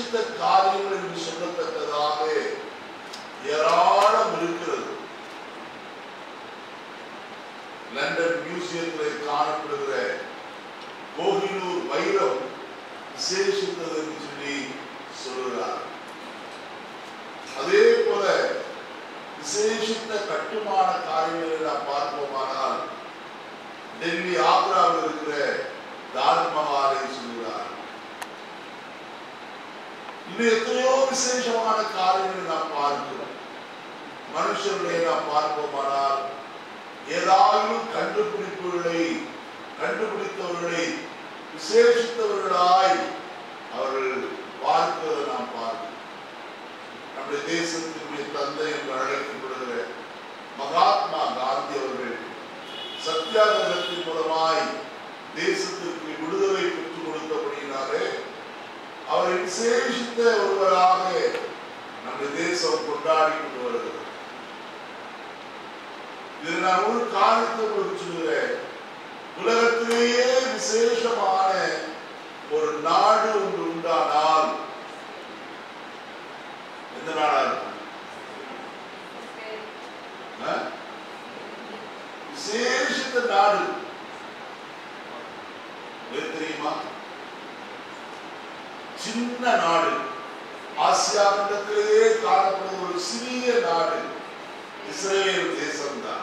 விசேஷித்த காரியங்கள் என்று சொல்லத்தக்கதாக ஏராளம் இருக்கிறது லண்டன் மியூசியத்தில் காணப்படுகிற கோகினூர் வைரம் விசேஷித்தது என்று சொல்லி சொல்லுகிறார் அதே போல விசேஷித்த கட்டுமான காரியங்களை நாம் பார்ப்போமானால் டெல்லி ஆக்ராவில் இருக்கிற தாஜ்மஹாலை சொல்கிறார் இன்னும் எத்தனையோ விசேஷமான காரியங்களை நாம் பார்க்கிறோம் மனுஷர்களை நாம் பார்ப்போமானால் ஏதாவது கண்டுபிடிப்புகளை கண்டுபிடித்தவர்களை விசேஷித்தவர்களாய் அவர்கள் பார்க்கிறதை நாம் பார்க்கிறோம் நம்முடைய தேசத்தினுடைய தந்தை என்று அழைக்கப்படுகிற மகாத்மா காந்தி அவர்கள் சத்தியாகிரகத்தின் மூலமாய் தேசத்திற்கு விடுதலை பெற்றுக் கொடுத்தபடியினாலே அவரை விசேஷித்த ஒருவராக நம்முடைய தேசம் கொண்டாடி கொண்டு வருகிறது இது நான் ஒரு காரணத்தை உங்களுக்கு சொல்கிறேன் உலகத்திலேயே விசேஷமான ஒரு நாடு ஒன்று உண்டானால் எந்த நாடா இருக்கும் ஆ? விசேஷித்த நாடு எது தெரியுமா சின்ன நாடு ஆசியா கண்டத்திலேயே காணப்படும் ஒரு சிறிய நாடு இஸ்ரேல் தேசம்தான்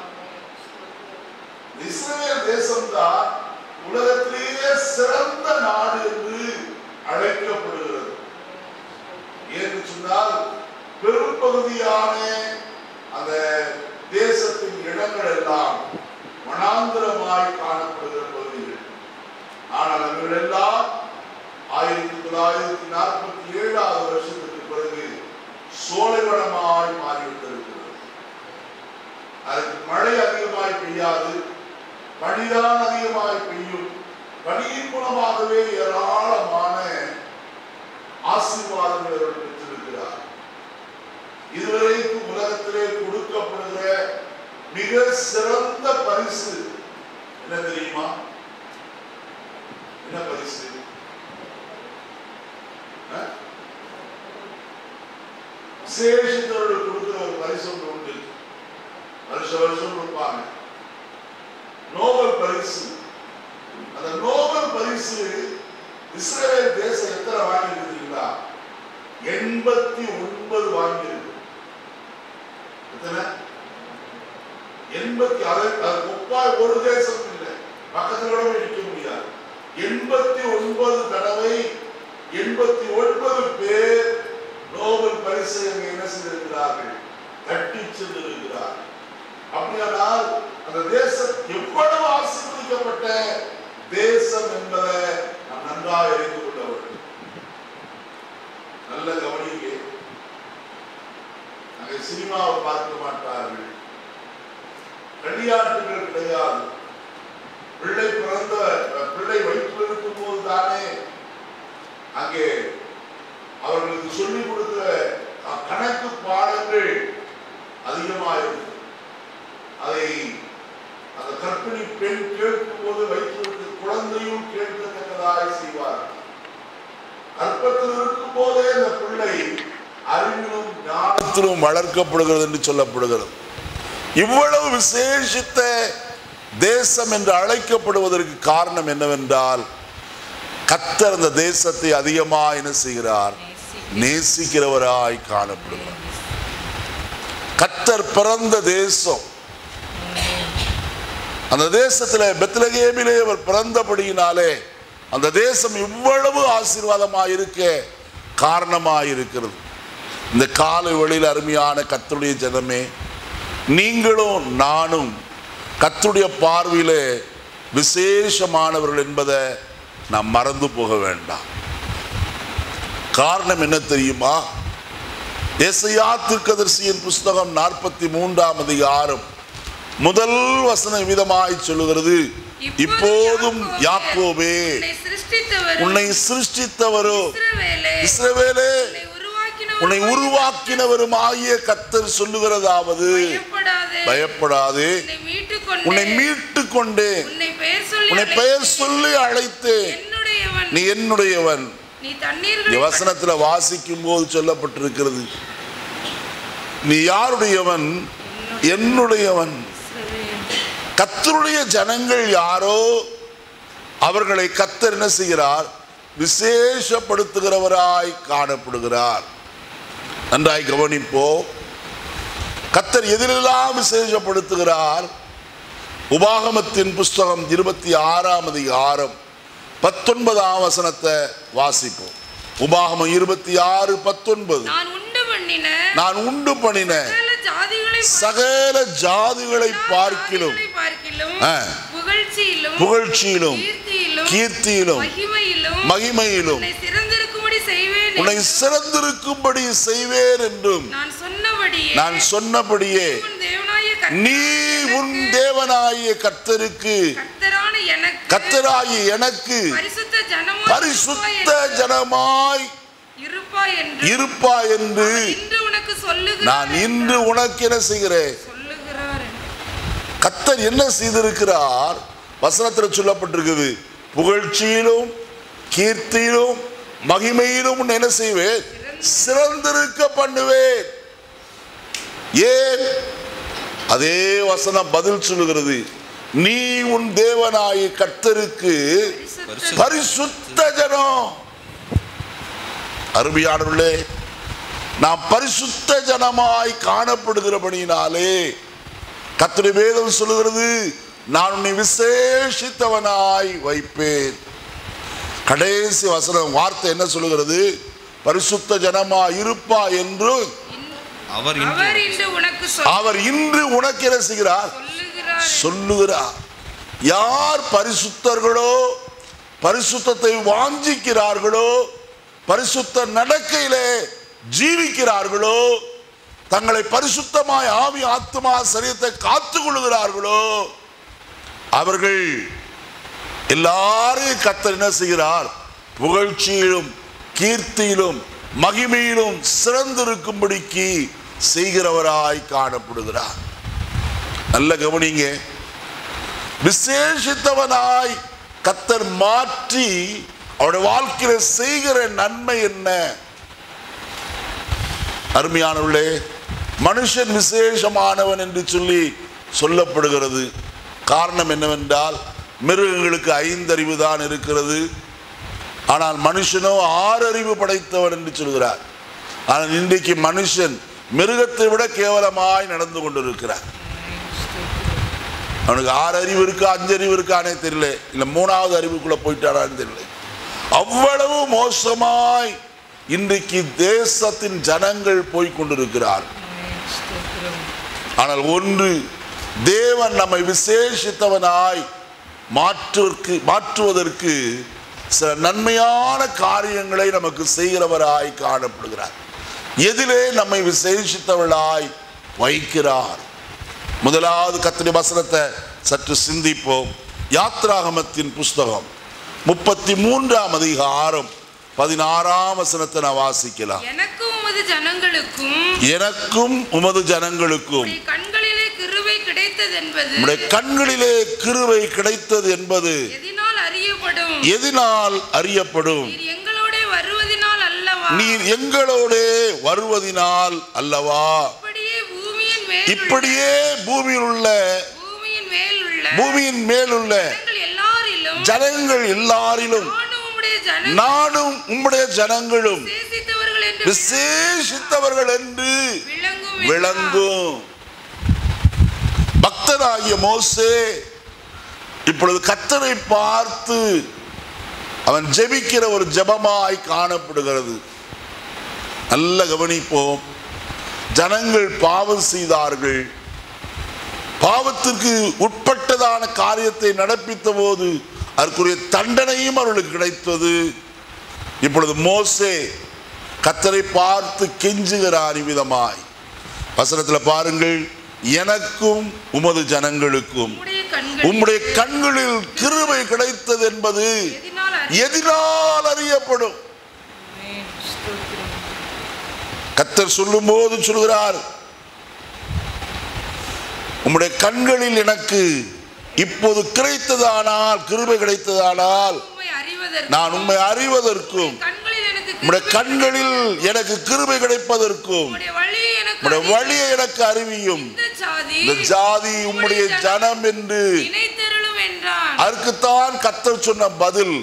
இஸ்ரேல் தேசம்தான் உலகத்திலேயே சிறந்த நாடு என்று அழைக்கப்படுகிறது ஏன்னு சொன்னால் பெரும்பகுதியான அந்த தேசத்தின் இடங்கள் எல்லாம் வனாந்திரமாய் காணப்படுகிற பகுதிகள் ஆனால் அவர்கள் எல்லாம் ஆயிரத்தி தொள்ளாயிரத்தி நாற்பத்தி ஏழாவது வருஷத்துக்கு பிறகு சோலைவனமாய் மாறிவிட்டிருக்கிறது அதுக்கு மழை அதிகமாய் பெய்யாது பனிதான் அதிகமாய் பெய்யும் பனியின் மூலமாகவே ஏராளமான ஆசீர்வாதங்களை அவர் பெற்றிருக்கிறார் இதுவரைக்கும் உலகத்திலே கொடுக்கப்படுகிற மிக சிறந்த பரிசு என்ன தெரியுமா என்ன பரிசு ஆ? விசேஷத்தவர்களுக்கு கொடுக்கிற ஒரு பரிசு ஒன்று உண்டு வருஷ வருஷம் கொடுப்பாங்க நோபல் பரிசு அந்த நோபல் பரிசு இஸ்ரேல் தேசம் எத்தனை வாங்கியிருக்கீங்களா எண்பத்தி ஒன்பது வாங்கியிருக்கு எத்தனை எண்பத்தி அதை அது ஒப்பாய் ஒரு தேசம் இல்லை பக்கத்துல கூட போய் நிற்க முடியாது எண்பத்தி ஒன்பது தடவை எண்பத்தி ஒன்பது பேர் நோபல் பரிசை அங்கே என்ன செய்திருக்கிறார்கள் தட்டி சென்றிருக்கிறார்கள் அப்படியானால் அந்த தேசம் எவ்வளவு ஆசீர்வதிக்கப்பட்ட தேசம் என்பதை நாம் நன்றாக அறிந்து கொள்ள வேண்டும் நல்ல கவனிங்க அங்கே சினிமாவை பார்க்க மாட்டார்கள் களியாட்டுகள் கிடையாது பிள்ளை பிறந்த பிள்ளை வயிற்றில் இருக்கும் போது தானே அங்கே அவர்களுக்கு சொல்லிக் கொடுக்கிற அ- கணக்கு பாடங்கள் அதிகமாயிருக்கு அதை அந்த கர்ப்பிணி பெண் கேட்கும் போது வயிற்றிற்கு குழந்தையும் கேட்கத்தக்கதாய் செய்வார் கற்பத்தில் இருக்கும் போதே அந்த பிள்ளை அறிவிலும் ஞானத்திலும் வளர்க்கப்படுகிறது என்று சொல்லப்படுகிறது இவ்வளவு விசேஷித்த தேசம் என்று அழைக்கப்படுவதற்கு காரணம் என்னவென்றால் கத்தர் அந்த தேசத்தை அதிகமாக என்ன செய்கிறார் நேசிக்கிறவராய் காணப்படுகிறார் கத்தர் பிறந்த தேசம் அந்த தேசத்துல பெத்லகேமிலே அவர் பிறந்தபடியினாலே அந்த தேசம் இவ்வளவு ஆசீர்வாதமாக இருக்க காரணமாக இருக்கிறது இந்த காலை வழியில் அருமையான கத்தருடைய ஜனமே நீங்களும் நானும் கத்தருடைய பார்வையிலே விசேஷமானவர்கள் என்பதை நாம் மறந்து போக வேண்டாம் காரணம் என்ன தெரியுமா எசையா தீர்க்கதரிசியின் புஸ்தகம் நாற்பத்தி மூன்றாம் அதிகாரம் முதல் வசனம் விதமாய் சொல்லுகிறது இப்போதும் யாக்கோபே உன்னை சிருஷ்டித்தவரும் உன்னை சிருஷ்டித்தவரோ இஸ்ரவேலே, இஸ்ரவேலே உன்னை உருவாக்கினவரும் உன்னை உருவாக்கினவரும் ஆகிய கத்தர் சொல்லுகிறதாவது பயப்படாதே பயப்படாதே உன்னை மீட்டுக் கொண்டேன். உன்னை மீட்டு கொண்டேன் உன்னை பெயர் சொல்லி உன்னை பெயர் அழைத்தேன். சொல்லி அழைத்தேன் என்னுடையவன் நீ என்னுடையவன் நீ இந்த தண்ணீர்களை வசனத்துல வாசிக்கும் போது சொல்லப்பட்டிருக்கிறது நீ யாருடையவன் என்னுடையவன் கத்தருடைய ஜனங்கள் யாரோ அவர்களை கத்தர் என்ன செய்கிறார் விசேஷப்படுத்துகிறவராய் காணப்படுகிறார் நன்றாய் கவனிப்போ கத்தர் எதிலெல்லாம் விசேஷப்படுத்துகிறார் உபாகமத்தின் புஸ்தகம் இருபத்தி ஆறாம் அதிகாரம் பத்தொன்பதாம் வசனத்தை வாசிப்போம் உபாகமம் இருபத்தி ஆறு பத்தொன்பது நான் உண்டு பண்ணின நான் உண்டு பண்ணின சகல ஜாதிகளை சகல ஜாதிகளை எல்லா பார்க்கிலும் ஜாதிகளை பார்க்கிலும் ஆ. புகழ்ச்சியிலும் புகழ்ச்சியிலும் கீர்த்தியிலும் கீர்த்தியிலும் மகிமையிலும் மகிமையிலும் உன்னை சிறந்திருக்கும்படி செய்வேன் உன்னை சிறந்திருக்கும்படி செய்வேன் என்றும் நான் சொன்னபடியே நான் சொன்னபடியே உன் தேவனாய கர்த்தர் நீ உன் தேவனாகிய கர்த்தருக்கு கர்த்தரான எனக்கு கர்த்தராகிய எனக்கு பரிசுத்த ஜனமாய் பரிசுத்த ஜனமாய் இருப்பாய் என்று இருப்பா என்று இன்று உனக்கு சொல்லுகிறார் நான் இன்று உனக்கு என்ன செய்கிறேன் சொல்லுகிறார் என்று. கத்தர் என்ன செய்திருக்கிறார் வசனத்தில் சொல்லப்பட்டிருக்குது புகழ்ச்சியிலும் கீர்த்தியிலும் மகிமையிலும் உன்னை என்ன செய்வேன் சிறந்திருக்க பண்ணுவேன் ஏன் அதே வசனம் பதில் சொல்லுகிறது நீ உன் தேவனாய கர்த்தருக்கு பரிசுத்த பரிசுத்த ஜனம் அருமையானவர்களே நாம் பரிசுத்த ஜனமாய் காணப்படுகிறபடியினாலே கர்த்தருடைய வேதம் சொல்லுகிறது நான் உன்னை விசேஷித்தவனாய் வைப்பேன் கடைசி வசனம் வார்த்தை என்ன சொல்லுகிறது பரிசுத்த ஜனமா இருப்பா என்று அவர் அவர் இன்று இன்று உனக்கு சொல் அவர் இன்று உனக்கு என்ன செய்கிறார் சொல்லுகிறார் சொல்லுகிறார் யார் பரிசுத்தர்களோ பரிசுத்தத்தை வாஞ்சிக்கிறார்களோ பரிசுத்த நடக்கையிலே ஜீவிக்கிறார்களோ தங்களை பரிசுத்தமாய் ஆவி ஆத்மா சரீரத்தை காத்துக் கொள்கிறார்களோ அவர்கள் எல்லாரையும் கத்தர் என்ன செய்கிறார் புகழ்ச்சியிலும் கீர்த்தியிலும் மகிமையிலும் சிறந்திருக்கும்படிக்கு செய்கிறவராய் காணப்படுகிறார் நல்ல கவனிங்க விசேஷித்தவனாய் கத்தர் மாற்றி அவருடைய வாழ்க்கையில செய்கிற நன்மை என்ன அருமையானவர்களே மனுஷன் விசேஷமானவன் என்று சொல்லி சொல்லப்படுகிறது காரணம் என்னவென்றால் மிருகங்களுக்கு ஐந்தறிவு தான் இருக்கிறது ஆனால் மனுஷனோ ஆறு அறிவு படைத்தவன் என்று சொல்கிறார் ஆனால் இன்றைக்கு மனுஷன் மிருகத்தை விட கேவலமாய் நடந்து கொண்டிருக்கிறார் அவனுக்கு ஆறு அறிவு இருக்கா அஞ்சு அறிவு இருக்கானே தெரியல இல்ல மூணாவது அறிவுக்குள்ள போயிட்டானான்னு தெரியல அவ்வளவு மோசமாய் இன்றைக்கு தேசத்தின் ஜனங்கள் போய் கொண்டிருக்கிறார் ஆனால் ஒன்று தேவன் நம்மை விசேஷித்தவனாய் மாற்றுவதற்கு மாற்றுவதற்கு சில நன்மையான காரியங்களை நமக்கு செய்கிறவராய் காணப்படுகிறார் எதிலே நம்மை விசேஷித்தவளாய் வைக்கிறார் முதலாவது கத்திரி வசனத்தை சற்று சிந்திப்போம் யாத்ராகமத்தின் புஸ்தகம் முப்பத்தி மூன்றாம் அதிகாரம் பதினாறாம் வசனத்தை நான் வாசிக்கலாம் எனக்கும் உமது ஜனங்களுக்கும் எனக்கும் உமது ஜனங்களுக்கும் உம்முடைய கண்களிலே கிருபை கிடைத்தது என்பது உம்முடைய கண்களிலே கிருவை கிடைத்தது என்பது எதினால் அறியப்படும் எதினால் அறியப்படும் நீர் எங்களோட வருவதினால் அல்லவா நீர் எங்களோடே வருவதினால் அல்லவா இப்படியே பூமியின் மேல் இப்படியே பூமியில் உள்ள பூமியின் மேல் உள்ள பூமியின் மேலுள்ள ஜனங்கள் எல்லாரிலும் ஜனங்கள் எல்லாரிலும் நானும் உம்முடைய ஜனங்கள் நானும் உம்முடைய ஜனங்களும் விசேஷித்தவர்கள் என்று விசேஷித்தவர்கள் என்று விளங்கும் விளங்கும் பக்தராகிய மோசே இப்பொழுது கத்தரை பார்த்து அவன் ஜெபிக்கிற ஒரு ஜெபமாய் காணப்படுகிறது நல்ல கவனிப்போம் ஜனங்கள் பாவம் செய்தார்கள் பாவத்திற்கு உட்பட்டதான காரியத்தை நடப்பித்த போது அதற்குரிய தண்டனையும் அவர்களுக்கு கிடைத்தது இப்பொழுது மோசே கத்தரை பார்த்து கெஞ்சுகிறார் இவ்விதமாய் வசனத்தில் பாருங்கள் எனக்கும் உமது ஜனங்களுக்கும் உம்முடைய கண்கள் உம்முடைய கண்களில் கிருபை கிடைத்தது என்பது எதினால் அறி- எதினால் அறியப்படும் கத்தர் சொல்லும்போது சொல்கிறார் உம்முடைய கண்களில் எனக்கு இப்போது கிடைத்ததானால் கிருபை கிடைத்ததானால் உம்மை அறிவதற்கு நான் உண்மை அறிவதற்கும் கண்களில் உம்முடைய கண்களில் எனக்கு கிருபை கிடைப்பதற்கும் உம்முடைய வழியை எனக்கு உம்முடைய அறிவியும். வழியை எனக்கு அறிவியும் இந்த ஜாதி இந்த ஜாதி உம்முடைய ஜனம் என்று இணைத்தருளும் என்றான் அதற்குத்தான் கத்தர் சொன்ன பதில்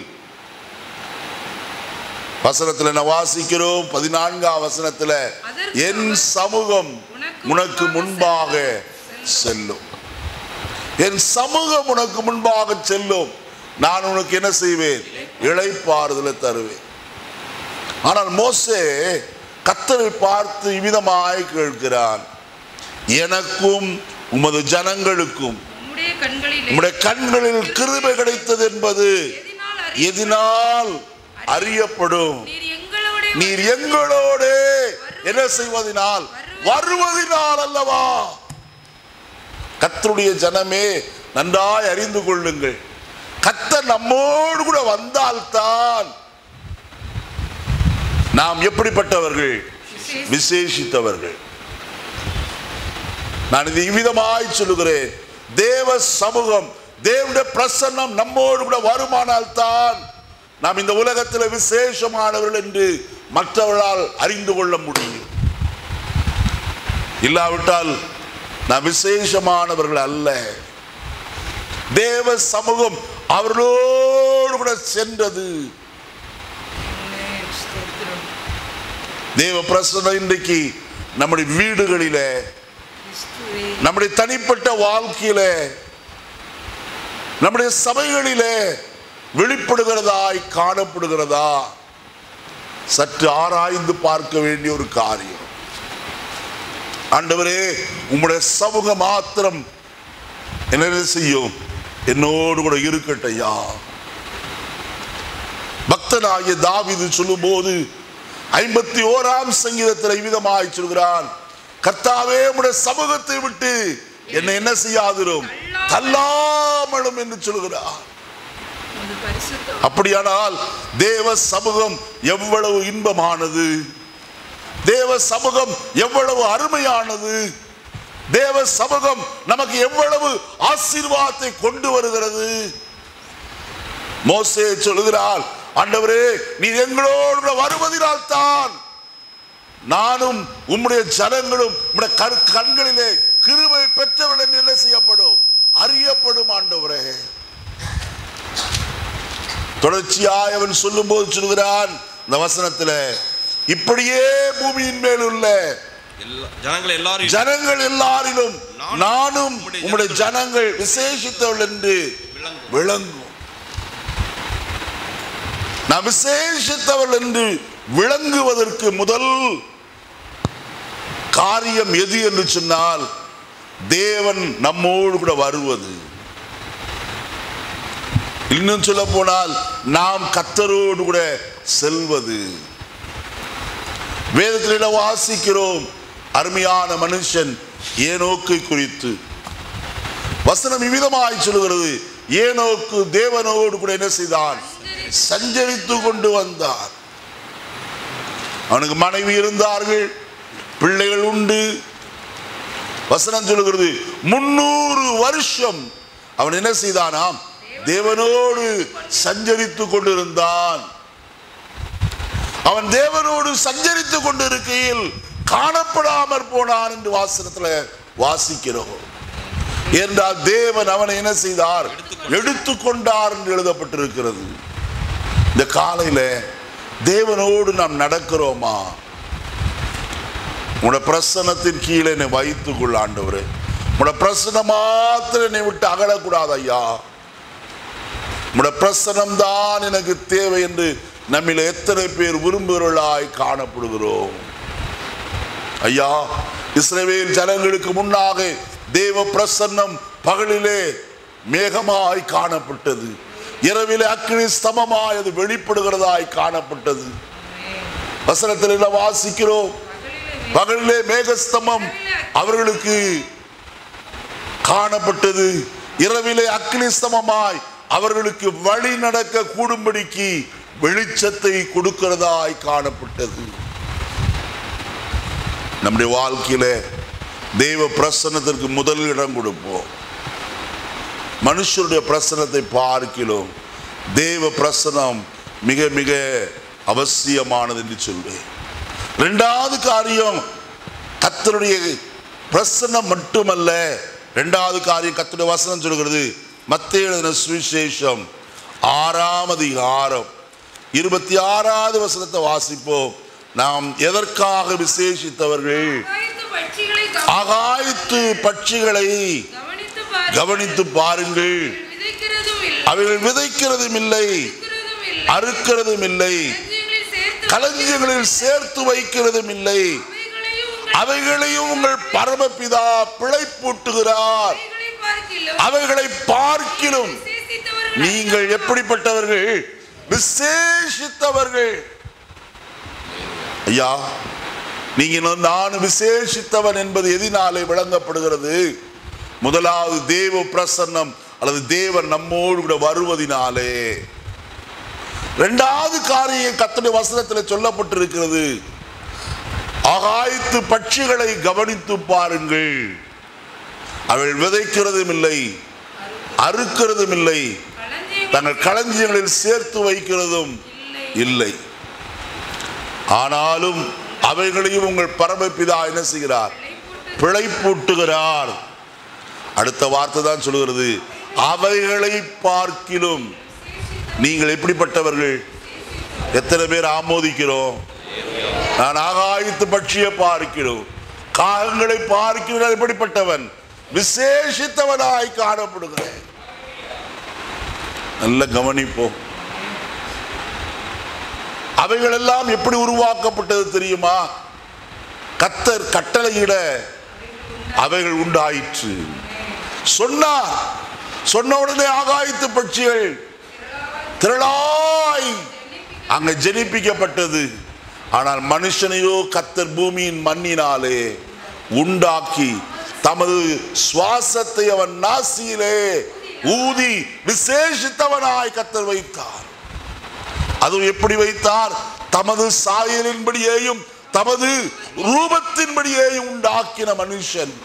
வசனத்துல என்ன வாசிக்கிறோம் பதினான்காம் வசனத்துல என் சமூகம் உனக்கு முன்பாக செல்லும் என் சமூகம் உனக்கு முன்பாக செல்லும் நான் உனக்கு என்ன செய்வேன் இளைப்பாறுதலை தருவேன் ஆனால் மோசே கத்தரை பார்த்து இவ்விதமாய் கேட்கிறான் எனக்கும் உமது ஜனங்களுக்கும் உம்முடைய கண்களிலே உம்முடைய கண்களில் கிருபை கிடைத்தது என்பது எதினால் அறி- எதினால் அறியப்படும் நீர் எங்களோட நீர் எங்களோடு என்ன செய்வதனால் வருவதினால் அல்லவா கத்தருடைய ஜனமே நன்றாய் அறிந்து கொள்ளுங்கள் கத்தர் நம்மோடு கூட வந்தால்தான் நாம் எப்படிப்பட்டவர்கள் விசேஷித்தவர்கள் நான் இது இவ்விதமாய் சொல்லுகிறேன் தேவ சமூகம் தேவனுடைய பிரசன்னம் நம்மோடு கூட வருமானால் தான் நாம் இந்த உலகத்தில் விசேஷமானவர்கள் என்று மற்றவர்களால் அறிந்து கொள்ள முடியும் இல்லாவிட்டால் நாம் விசேஷமானவர்கள் அல்ல தேவ சமூகம் அவர்களோடு கூட சென்றது ஆமென். ஸ்தோத்திரம். தேவ பிரசன்னம் இன்றைக்கு நம்முடைய வீடுகளிலே கிறிஸ்துவே. நம்முடைய தனிப்பட்ட வாழ்க்கையில நம்முடைய சபைகளிலே வெளிப்படுகிறதாய் காணப்படுகிறதா சற்று ஆராய்ந்து பார்க்க வேண்டிய ஒரு காரியம் ஆண்டவரே உம்முடைய சமூக மாத்திரம் என்ன செய்யும் என்னோடு கூட இருக்கட்டையா பக்தனாகிய தாவீது சொல்லும்போது ஐம்பத்தி ஓராம் சங்கீதத்தில் விதமாய் சொல்கிறான் கர்த்தாவே உம்முடைய சமூகத்தை விட்டு என்னை என்ன செய்யாதிரும் தள்ளாமலும் என்று சொல்கிறார் உமது பரிசுத்த அப்படியானால் தேவ சமூகம் எவ்வளவு இன்பமானது தேவ சமூகம் எவ்வளவு அருமையானது தேவ சமூகம் நமக்கு எவ்வளவு ஆசீர்வாதத்தை கொண்டு வருகிறது மோசே சொல்கிறார் ஆண்டவரே நீ எங்களோடு கூட வருவதினால் தான் நானும் உம்முடைய ஜனங்களும் உம்முடைய கண்- கண்களிலே கிருபை பெற்றவர்கள் என்று என்ன செய்யப்படும் அறியப்படும் ஆண்டவரே தொடர்ச்சியாய் அவன் சொல்லும்போது சொல்கிறான் இந்த வசனத்துல இப்படியே பூமியின் மேல் உள்ள எல்லா ஜனங்கள் எல்லாரும் ஜனங்கள் எல்லாரிலும் நானும் உம்முடைய ஜனங்கள் விசேஷித்தவள் என்று விளங்கும். விளங்கும் நான் விசேஷித்தவள் என்று விளங்குவதற்கு முதல் காரியம் எது என்று சொன்னால் தேவன் நம்மோடு கூட வருவது இன்னும் சொல்ல போனால் நாம் கத்தரோடு கூட செல்வது வேதத்தில் வாசிக்கிறோம் அருமையான மனுஷன் ஏனோக்கை குறித்து வசனம் இவ்விதமாய் சொல்கிறது ஏனோக்கு தேவனோடு கூட என்ன செய்தான் சஞ்சரித்து கொண்டு வந்தார் அவனுக்கு மனைவி இருந்தார்கள் பிள்ளைகள் உண்டு வசனம் சொல்லுகிறது முன்னூறு வருஷம் அவன் என்ன செய்தானாம் தேவனோடு சஞ்சரித்து கொண்டிருந்தான் அவன் தேவனோடு சஞ்சரித்து கொண்டிருக்கையில் காணப்படாமற் போனான் என்று வாசனத்துல வாசிக்கிறோம் என்றால் தேவன் அவனை என்ன செய்தார் எடுத்துக்கொண்டார் என்று எழுதப்பட்டிருக்கிறது இந்த காலையில தேவனோடு நாம் நடக்கிறோமா உங்களோட பிரசனத்தின் கீழே என்னை வைத்துக் கொள்ள ஆண்டவரே உங்களோட பிரசனம் மாத்திரம் என்னை விட்டு அகலக்கூடாது ஐயா உங்களோட பிரசனம் தான் எனக்கு தேவை என்று நம்மில் எத்தனை பேர் விரும்புகிறவர்களாய் காணப்படுகிறோம் ஐயா இஸ்ரவேல் ஜனங்களுக்கு முன்னாக தேவ பிரசன்னம் பகலிலே மேகமாய் காணப்பட்டது இரவிலே அக்னி ஸ்தமமாய் அது வெளிப்படுகிறதாய் காணப்பட்டது வசனத்தில் என்ன வாசிக்கிறோம் பகலிலே மேகஸ்தமம் அவர்களுக்கு காணப்பட்டது இரவிலே அக்னி ஸ்தமமாய் அவர்களுக்கு வழி நடக்க கூடும்படிக்கு வெளிச்சத்தை கொடுக்கிறதாய் காணப்பட்டது நம்முடைய வாழ்க்கையில தெய்வ பிரசன்னத்திற்கு முதல் இடம் கொடுப்போம் மனுஷருடைய பிரசனத்தை பார்க்கிறோம் தேவ பிரசனம் மிக மிக அவசியமானது என்று சொல்வேன் இரண்டாவது காரியம் கத்தருடைய பிரசன்னம் மட்டுமல்ல இரண்டாவது காரியம் கத்தருடைய வசனம் சொல்கிறது மத்திய எழுதின சுவிசேஷம் ஆறாம் அதிகாரம் இருபத்தி ஆறாவது வசனத்தை வாசிப்போம் நாம் எதற்காக விசேஷித்தவர்கள் ஆகாயத்து பட்சிகளை ஆகாயத்து பட்சிகளை கவனித்து பாருங்கள். கவனித்து பாருங்கள் விதைக்கிறதும் இல்லை அவைகள் விதைக்கிறதும் இல்லை அறுக்கிறதும் இல்லை அறுக்கிறதும் இல்லை களஞ்சியங்களில் சேர்த்து களஞ்சியங்களில் சேர்த்து வைக்கிறதும் இல்லை அவைகளையும் உங்கள் அவைகளையும் உங்கள் பரமபிதா பிழைப்பூட்டுகிறார் அவைகளை பார்க்கிலும் அவைகளை பார்க்கிலும் விசேஷித்தவர்கள் நீங்கள் எப்படிப்பட்டவர்கள் விசேஷித்தவர்கள் ஐயா நீங்க இன்னும் நான் விசேஷித்தவன் என்பது எதினாலே விளங்கப்படுகிறது முதலாவது தேவ பிரசன்னம் அல்லது தேவன் நம்மோடு கூட வருவதினாலே இரண்டாவது காரியம் கத்தனுடைய வசனத்தில் சொல்லப்பட்டிருக்கிறது ஆகாயத்து பட்சிகளை கவனித்து பாருங்கள் அவள் விதைக்கிறதும் இல்லை அறுக்கிறதும் இல்லை களஞ்சியங்களில் தங்கள் களஞ்சியங்களில் சேர்த்து வைக்கிறதும் இல்லை இல்லை ஆனாலும் அவைகளையும் உங்கள் பரமபிதா என்ன செய்கிறார் விளைபோட்டு பிழைப்பூட்டுகிறார் அடுத்த வார்த்தை தான் சொல்கிறது அவைகளை பார்க்கிலும் நீங்கள் எப்படிப்பட்டவர்கள் எத்தனை பேர் ஆமோதிக்கிறோம் நான் ஆகாயத்து பட்சியை பார்க்கிறோம் காகங்களை பார்க்கிறேன் எப்படிப்பட்டவன் விசேஷித்தவனாய் காணப்படுகிறேன் நல்ல கவனிப்போம் அவைகள் எல்லாம் எப்படி உருவாக்கப்பட்டது தெரியுமா கத்தர் கட்டளையிட அவைகள் உண்டாயிற்று சொன்னார் சொன்ன உடனே ஆகாயத்து பட்சிகள் திரளாய் அங்க ஜெனிப்பிக்கப்பட்டது ஆனால் மனுஷனையோ கத்தர் பூமியின் மண்ணினாலே உண்டாக்கி தமது சுவாசத்தை அவன் நாசியிலே ஊதி விசேஷித்தவனாய் கத்தர் வைத்தார் அதுவும் எப்படி வைத்தார் தமது சாயலின்படியேயும் தமது ரூபத்தின்படியேயும் உண்டாக்கின மனுஷன்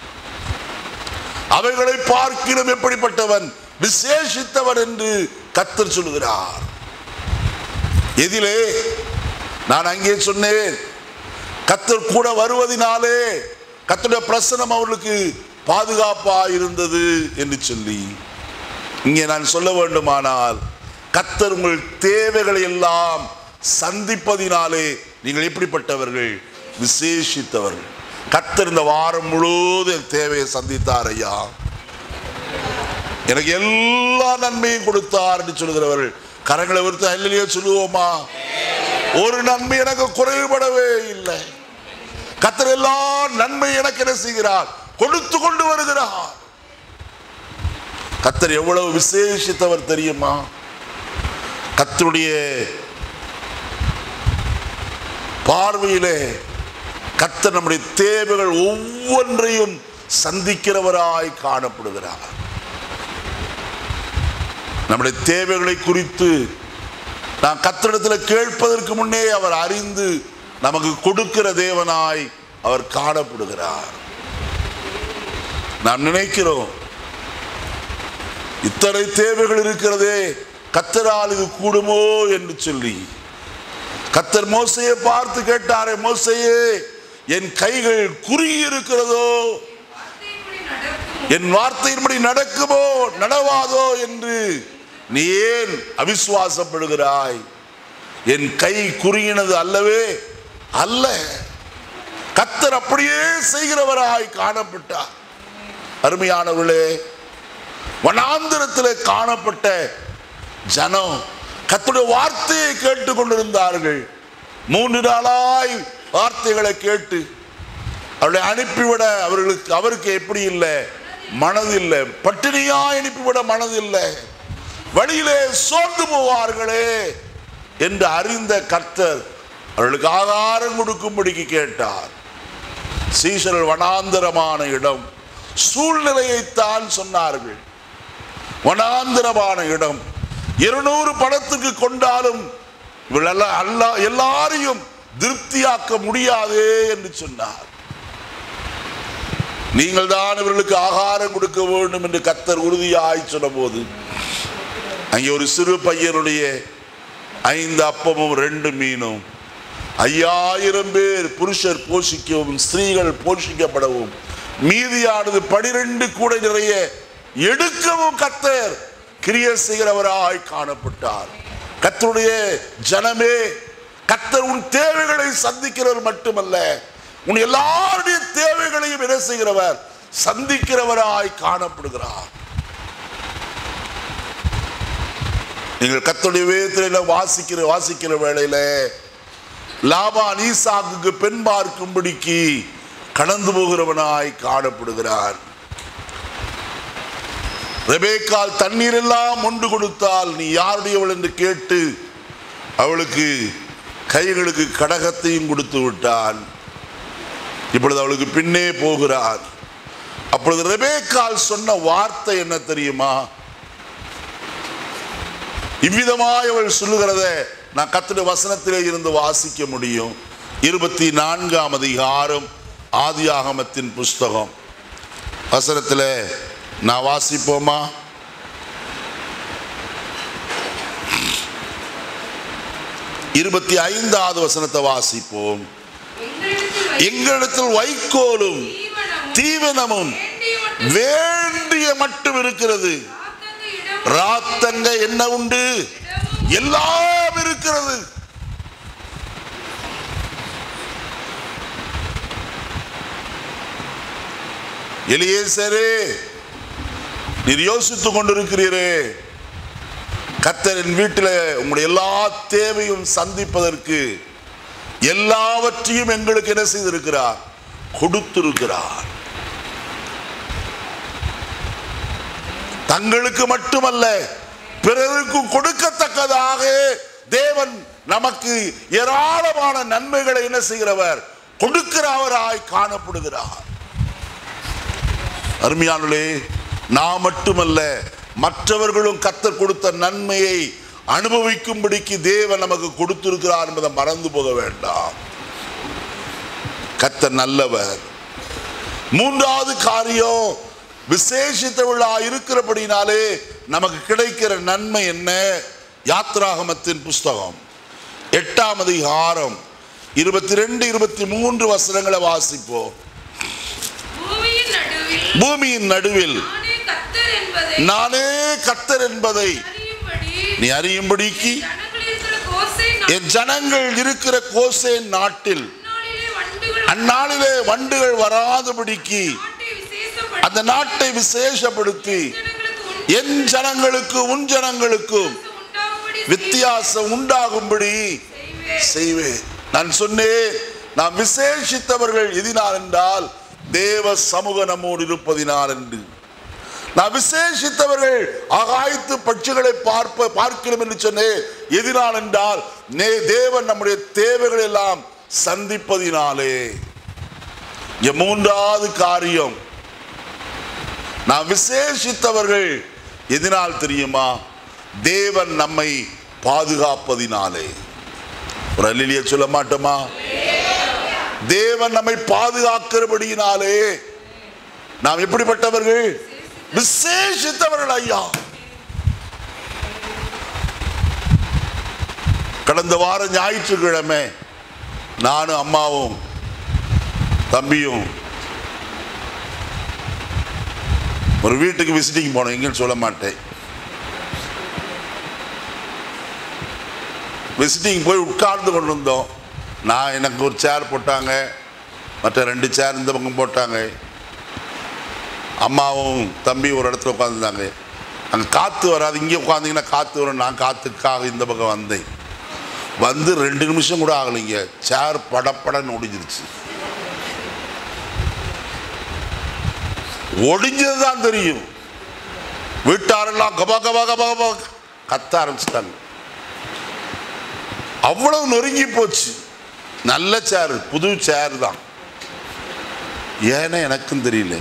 அவைகளை பார்க்கிலும் எப்படிப்பட்டவன் விசேஷித்தவன் என்று கத்தர் சொல்கிறார் எதிலே நான் அங்கே சொன்னேன் கத்தர் கூட வருவதினாலே கத்தருடைய பிரசனம் அவர்களுக்கு பாதுகாப்பா இருந்தது என்று சொல்லி இங்கே நான் சொல்ல வேண்டுமானால் கத்தர் உங்கள் தேவைகளை எல்லாம் சந்திப்பதினாலே நீங்கள் எப்படிப்பட்டவர்கள் விசேஷித்தவர்கள் கத்தர் இந்த வாரம் முழுவதும் என் தேவையை சந்தித்தார் ஐயா எனக்கு எல்லா நன்மையும் கொடுத்தார் என்று சொல்கிறவர்கள் கரங்களை விருத்து அல்லையே சொல்லுவோமா ஒரு நன்மை எனக்கு குறைபடவே இல்லை கத்தர் எல்லா நன்மை எனக்கு என்ன செய்கிறார் கொடுத்து கொண்டு வருகிறார் கத்தர் எவ்வளவு விசேஷித்தவர் தெரியுமா கத்தருடைய பார்வையிலே கத்தர் நம்முடைய தேவைகள் ஒவ்வொன்றையும் சந்திக்கிறவராய் காணப்படுகிறார் நம்முடைய தேவைகளை குறித்து நாம் கத்தரிடத்தில் கேட்பதற்கு முன்னே அவர் அறிந்து நமக்கு கொடுக்கிற தேவனாய் அவர் காணப்படுகிறார் நாம் நினைக்கிறோம் இத்தனை தேவைகள் இருக்கிறதே கத்தரால் இது கூடுமோ என்று சொல்லி கத்தர் மோசையை பார்த்து கேட்டாரே மோசையே என் கைகள் குறுகி இருக்கிறதோ வார்த்தையின்படி நடக்கும் என் வார்த்தையின்படி நடக்குமோ நடவாதோ என்று நீ ஏன் அவிசுவாசப்படுகிறாய் என் கை குறுகினது அல்லவே அல்ல கத்தர் அப்படியே செய்கிறவராய் காணப்பட்டார் அருமையானவர்களே வனாந்திரத்தில் காணப்பட்ட ஜனம் கத்தருடைய வார்த்தையை கேட்டுக் கொண்டிருந்தார்கள் மூன்று நாளாய் வார்த்தைகளை கேட்டு அவளை அனுப்பிவிட அவர்களுக்கு அவருக்கு எப்படி இல்லை மனதில்லை பட்டினியா அனுப்பிவிட மனதில்லை வழியிலே சோர்ந்து போவார்களே என்று அறிந்த கர்த்தர் அவர்களுக்கு ஆகாரம் கொடுக்கும்படிக்கு கேட்டார் சீசர்கள் வனாந்தரமான இடம் சூழ்நிலையைத்தான் சொன்னார்கள் வனாந்தரமான இடம் இருநூறு பணத்துக்கு கொண்டாலும் இவள் எல்லாம் அல்லா எல்லாரையும் திருப்தியாக்க முடியாதே என்று சொன்னார் நீங்கள் தான் இவர்களுக்கு ஆகாரம் கொடுக்க வேண்டும் என்று கத்தர் உறுதியாய் சொன்னபோது அங்கே ஒரு சிறு பையனுடைய ஐந்து அப்பமும் ரெண்டு மீனும் ஐயாயிரம் பேர் புருஷர் போஷிக்கவும் ஸ்திரீகள் போஷிக்கப்படவும் மீதியானது பனிரெண்டு கூடை நிறைய எடுக்கவும் கத்தர் கிரிய செய்கிறவராய் காணப்பட்டார் கத்தருடைய ஜனமே கத்தர் உன் தேவைகளை சந்திக்கிறவர் மட்டுமல்ல உன் எல்லாருடைய தேவைகளையும் என்ன செய்கிறவர் சந்திக்கிறவராய் காணப்படுகிறார் நீங்கள் கத்தருடைய வேதத்தில வாசிக்கிற வாசிக்கிற வேளையில லாபான் ஈசாக்குக்கு பெண் பார்க்கும்படிக்கு கடந்து போகிறவனாய் காணப்படுகிறார் ரெபேக்கால் தண்ணீர் எல்லாம் ஒன்று கொடுத்தால் நீ யாருடையவள் என்று கேட்டு அவளுக்கு கைகளுக்கு கடகத்தையும் கொடுத்து விட்டான் இப்பொழுது அவளுக்கு பின்னே போகிறார் அப்பொழுது ரெபேக்கால் சொன்ன வார்த்தை என்ன தெரியுமா இவ்விதமாய் அவள் சொல்லுகிறத நான் கத்துடைய வசனத்திலே இருந்து வாசிக்க முடியும் இருபத்தி நான்காம் அதிகாரம் ஆதியாகமத்தின் புஸ்தகம் வசனத்தில் நான் வாசிப்போமா இருபத்தி ஐந்தாவது வசனத்தை வாசிப்போம் எங்களிடத்தில் எங்களிடத்தில் வைக்கோலும் தீவனமும் தீவனமும் வேண்டிய மட்டும் வேண்டிய மட்டும் இருக்கிறது காத்தங்க இடம் ராத்தங்க என்ன உண்டு எல்லாம் இருக்கிறது எலியேசரே நீர் யோசித்துக் கொண்டிருக்கிறீரே கத்தரின் வீட்டில் உங்களுடைய எல்லா தேவையும் சந்திப்பதற்கு எல்லாவற்றையும் எங்களுக்கு என்ன செய்திருக்கிறார் கொடுத்திருக்கிறார் தங்களுக்கு மட்டுமல்ல பிறருக்கு கொடுக்கத்தக்கதாக தேவன் நமக்கு ஏராளமான நன்மைகளை என்ன செய்கிறவர் கொடுக்கிறவராய் காணப்படுகிறார் அருமையானே நான் மட்டுமல்ல மற்றவர்களும் கத்தர் கொடுத்த நன்மையை அனுபவிக்கும்படிக்கு தேவன் நமக்கு கொடுத்திருக்கிறார் என்பதை மறந்து போக வேண்டாம் கத்தர் நல்லவர் மூன்றாவது காரியம் விசேஷித்தவளா இருக்கிறபடினாலே நமக்கு கிடைக்கிற நன்மை என்ன யாத்ராகமத்தின் புஸ்தகம் எட்டாம் அதிகாரம் இருபத்தி ரெண்டு இருபத்தி மூன்று வசனங்களை வாசிப்போம் பூமியின் நடுவில் பூமியின் நடுவில் நானே கத்தர் என்பதை நானே கத்தர் என்பதை அறியும்படி நீ அறியும்படிக்கு ஜனங்கள் இருக்கிற கோசை என் ஜனங்கள் இருக்கிற கோசேன் நாட்டில் நாளிலே வண்டுகள் அந்நாளிலே வண்டுகள் வராதபடிக்கு நாட்டை விசேஷப்படுத்தி அந்த நாட்டை விசேஷப்படுத்தி ஜனங்களுக்கு உன் என் ஜனங்களுக்கு உன் ஜனங்களுக்கும் உண்டாகும்படி வித்தியாசம் உண்டாகும்படி செய்வேன் செய்வேன் நான் சொன்னேன் நாம் விசேஷித்தவர்கள் எதினால் என்றால் தேவ சமூக நம்மோடு இருப்பதினால் என்று நான் விசேஷித்தவர்கள் ஆகாயத்து பட்சிகளை பார்ப்ப பார்க்கிறோம் என்று சொன்னேன் எதினால் என்றால் நே தேவன் நம்முடைய தேவைகள் எல்லாம் சந்திப்பதினாலே இங்க மூன்றாவது காரியம் நான் விசேஷித்தவர்கள் எதனால் தெரியுமா தேவன் நம்மை பாதுகாப்பதினாலே ஒரு அல்லிலிய சொல்ல மாட்டோமா தேவன் நம்மை பாதுகாக்கிறபடியினாலே நாம் எப்படிப்பட்டவர்கள் விசேஷித்தவர்கள் ஐயா கடந்த வாரம் ஞாயிற்றுக்கிழமை நானும் அம்மாவும் தம்பியும் ஒரு வீட்டுக்கு விசிட்டிங் போனோம் எங்கேன்னு சொல்ல மாட்டேன் விசிட்டிங் போய் உட்கார்ந்து கொண்டு இருந்தோம் நான் எனக்கு ஒரு சேர் போட்டாங்க மற்ற ரெண்டு சேர் இந்த பக்கம் போட்டாங்க அம்மாவும் தம்பி ஒரு இடத்துல உட்காந்துருந்தாங்க அங்கே காற்று வராது இங்கே உட்காந்திங்கன்னா காற்று வரும் நான் காற்றுக்காக இந்த பக்கம் வந்தேன் வந்து ரெண்டு நிமிஷம் கூட ஆகலைங்க சேர் படப்படன்னு ஒடிஞ்சிருச்சு ஒடிஞ்சது தான் தெரியும் வீட்டாரெல்லாம் கபா கபா கபா கபா கத்த ஆரம்பிச்சிட்டாங்க அவ்வளவு நொறுங்கி போச்சு நல்ல சேர் புது சேர் தான் ஏன்னா எனக்கும் தெரியல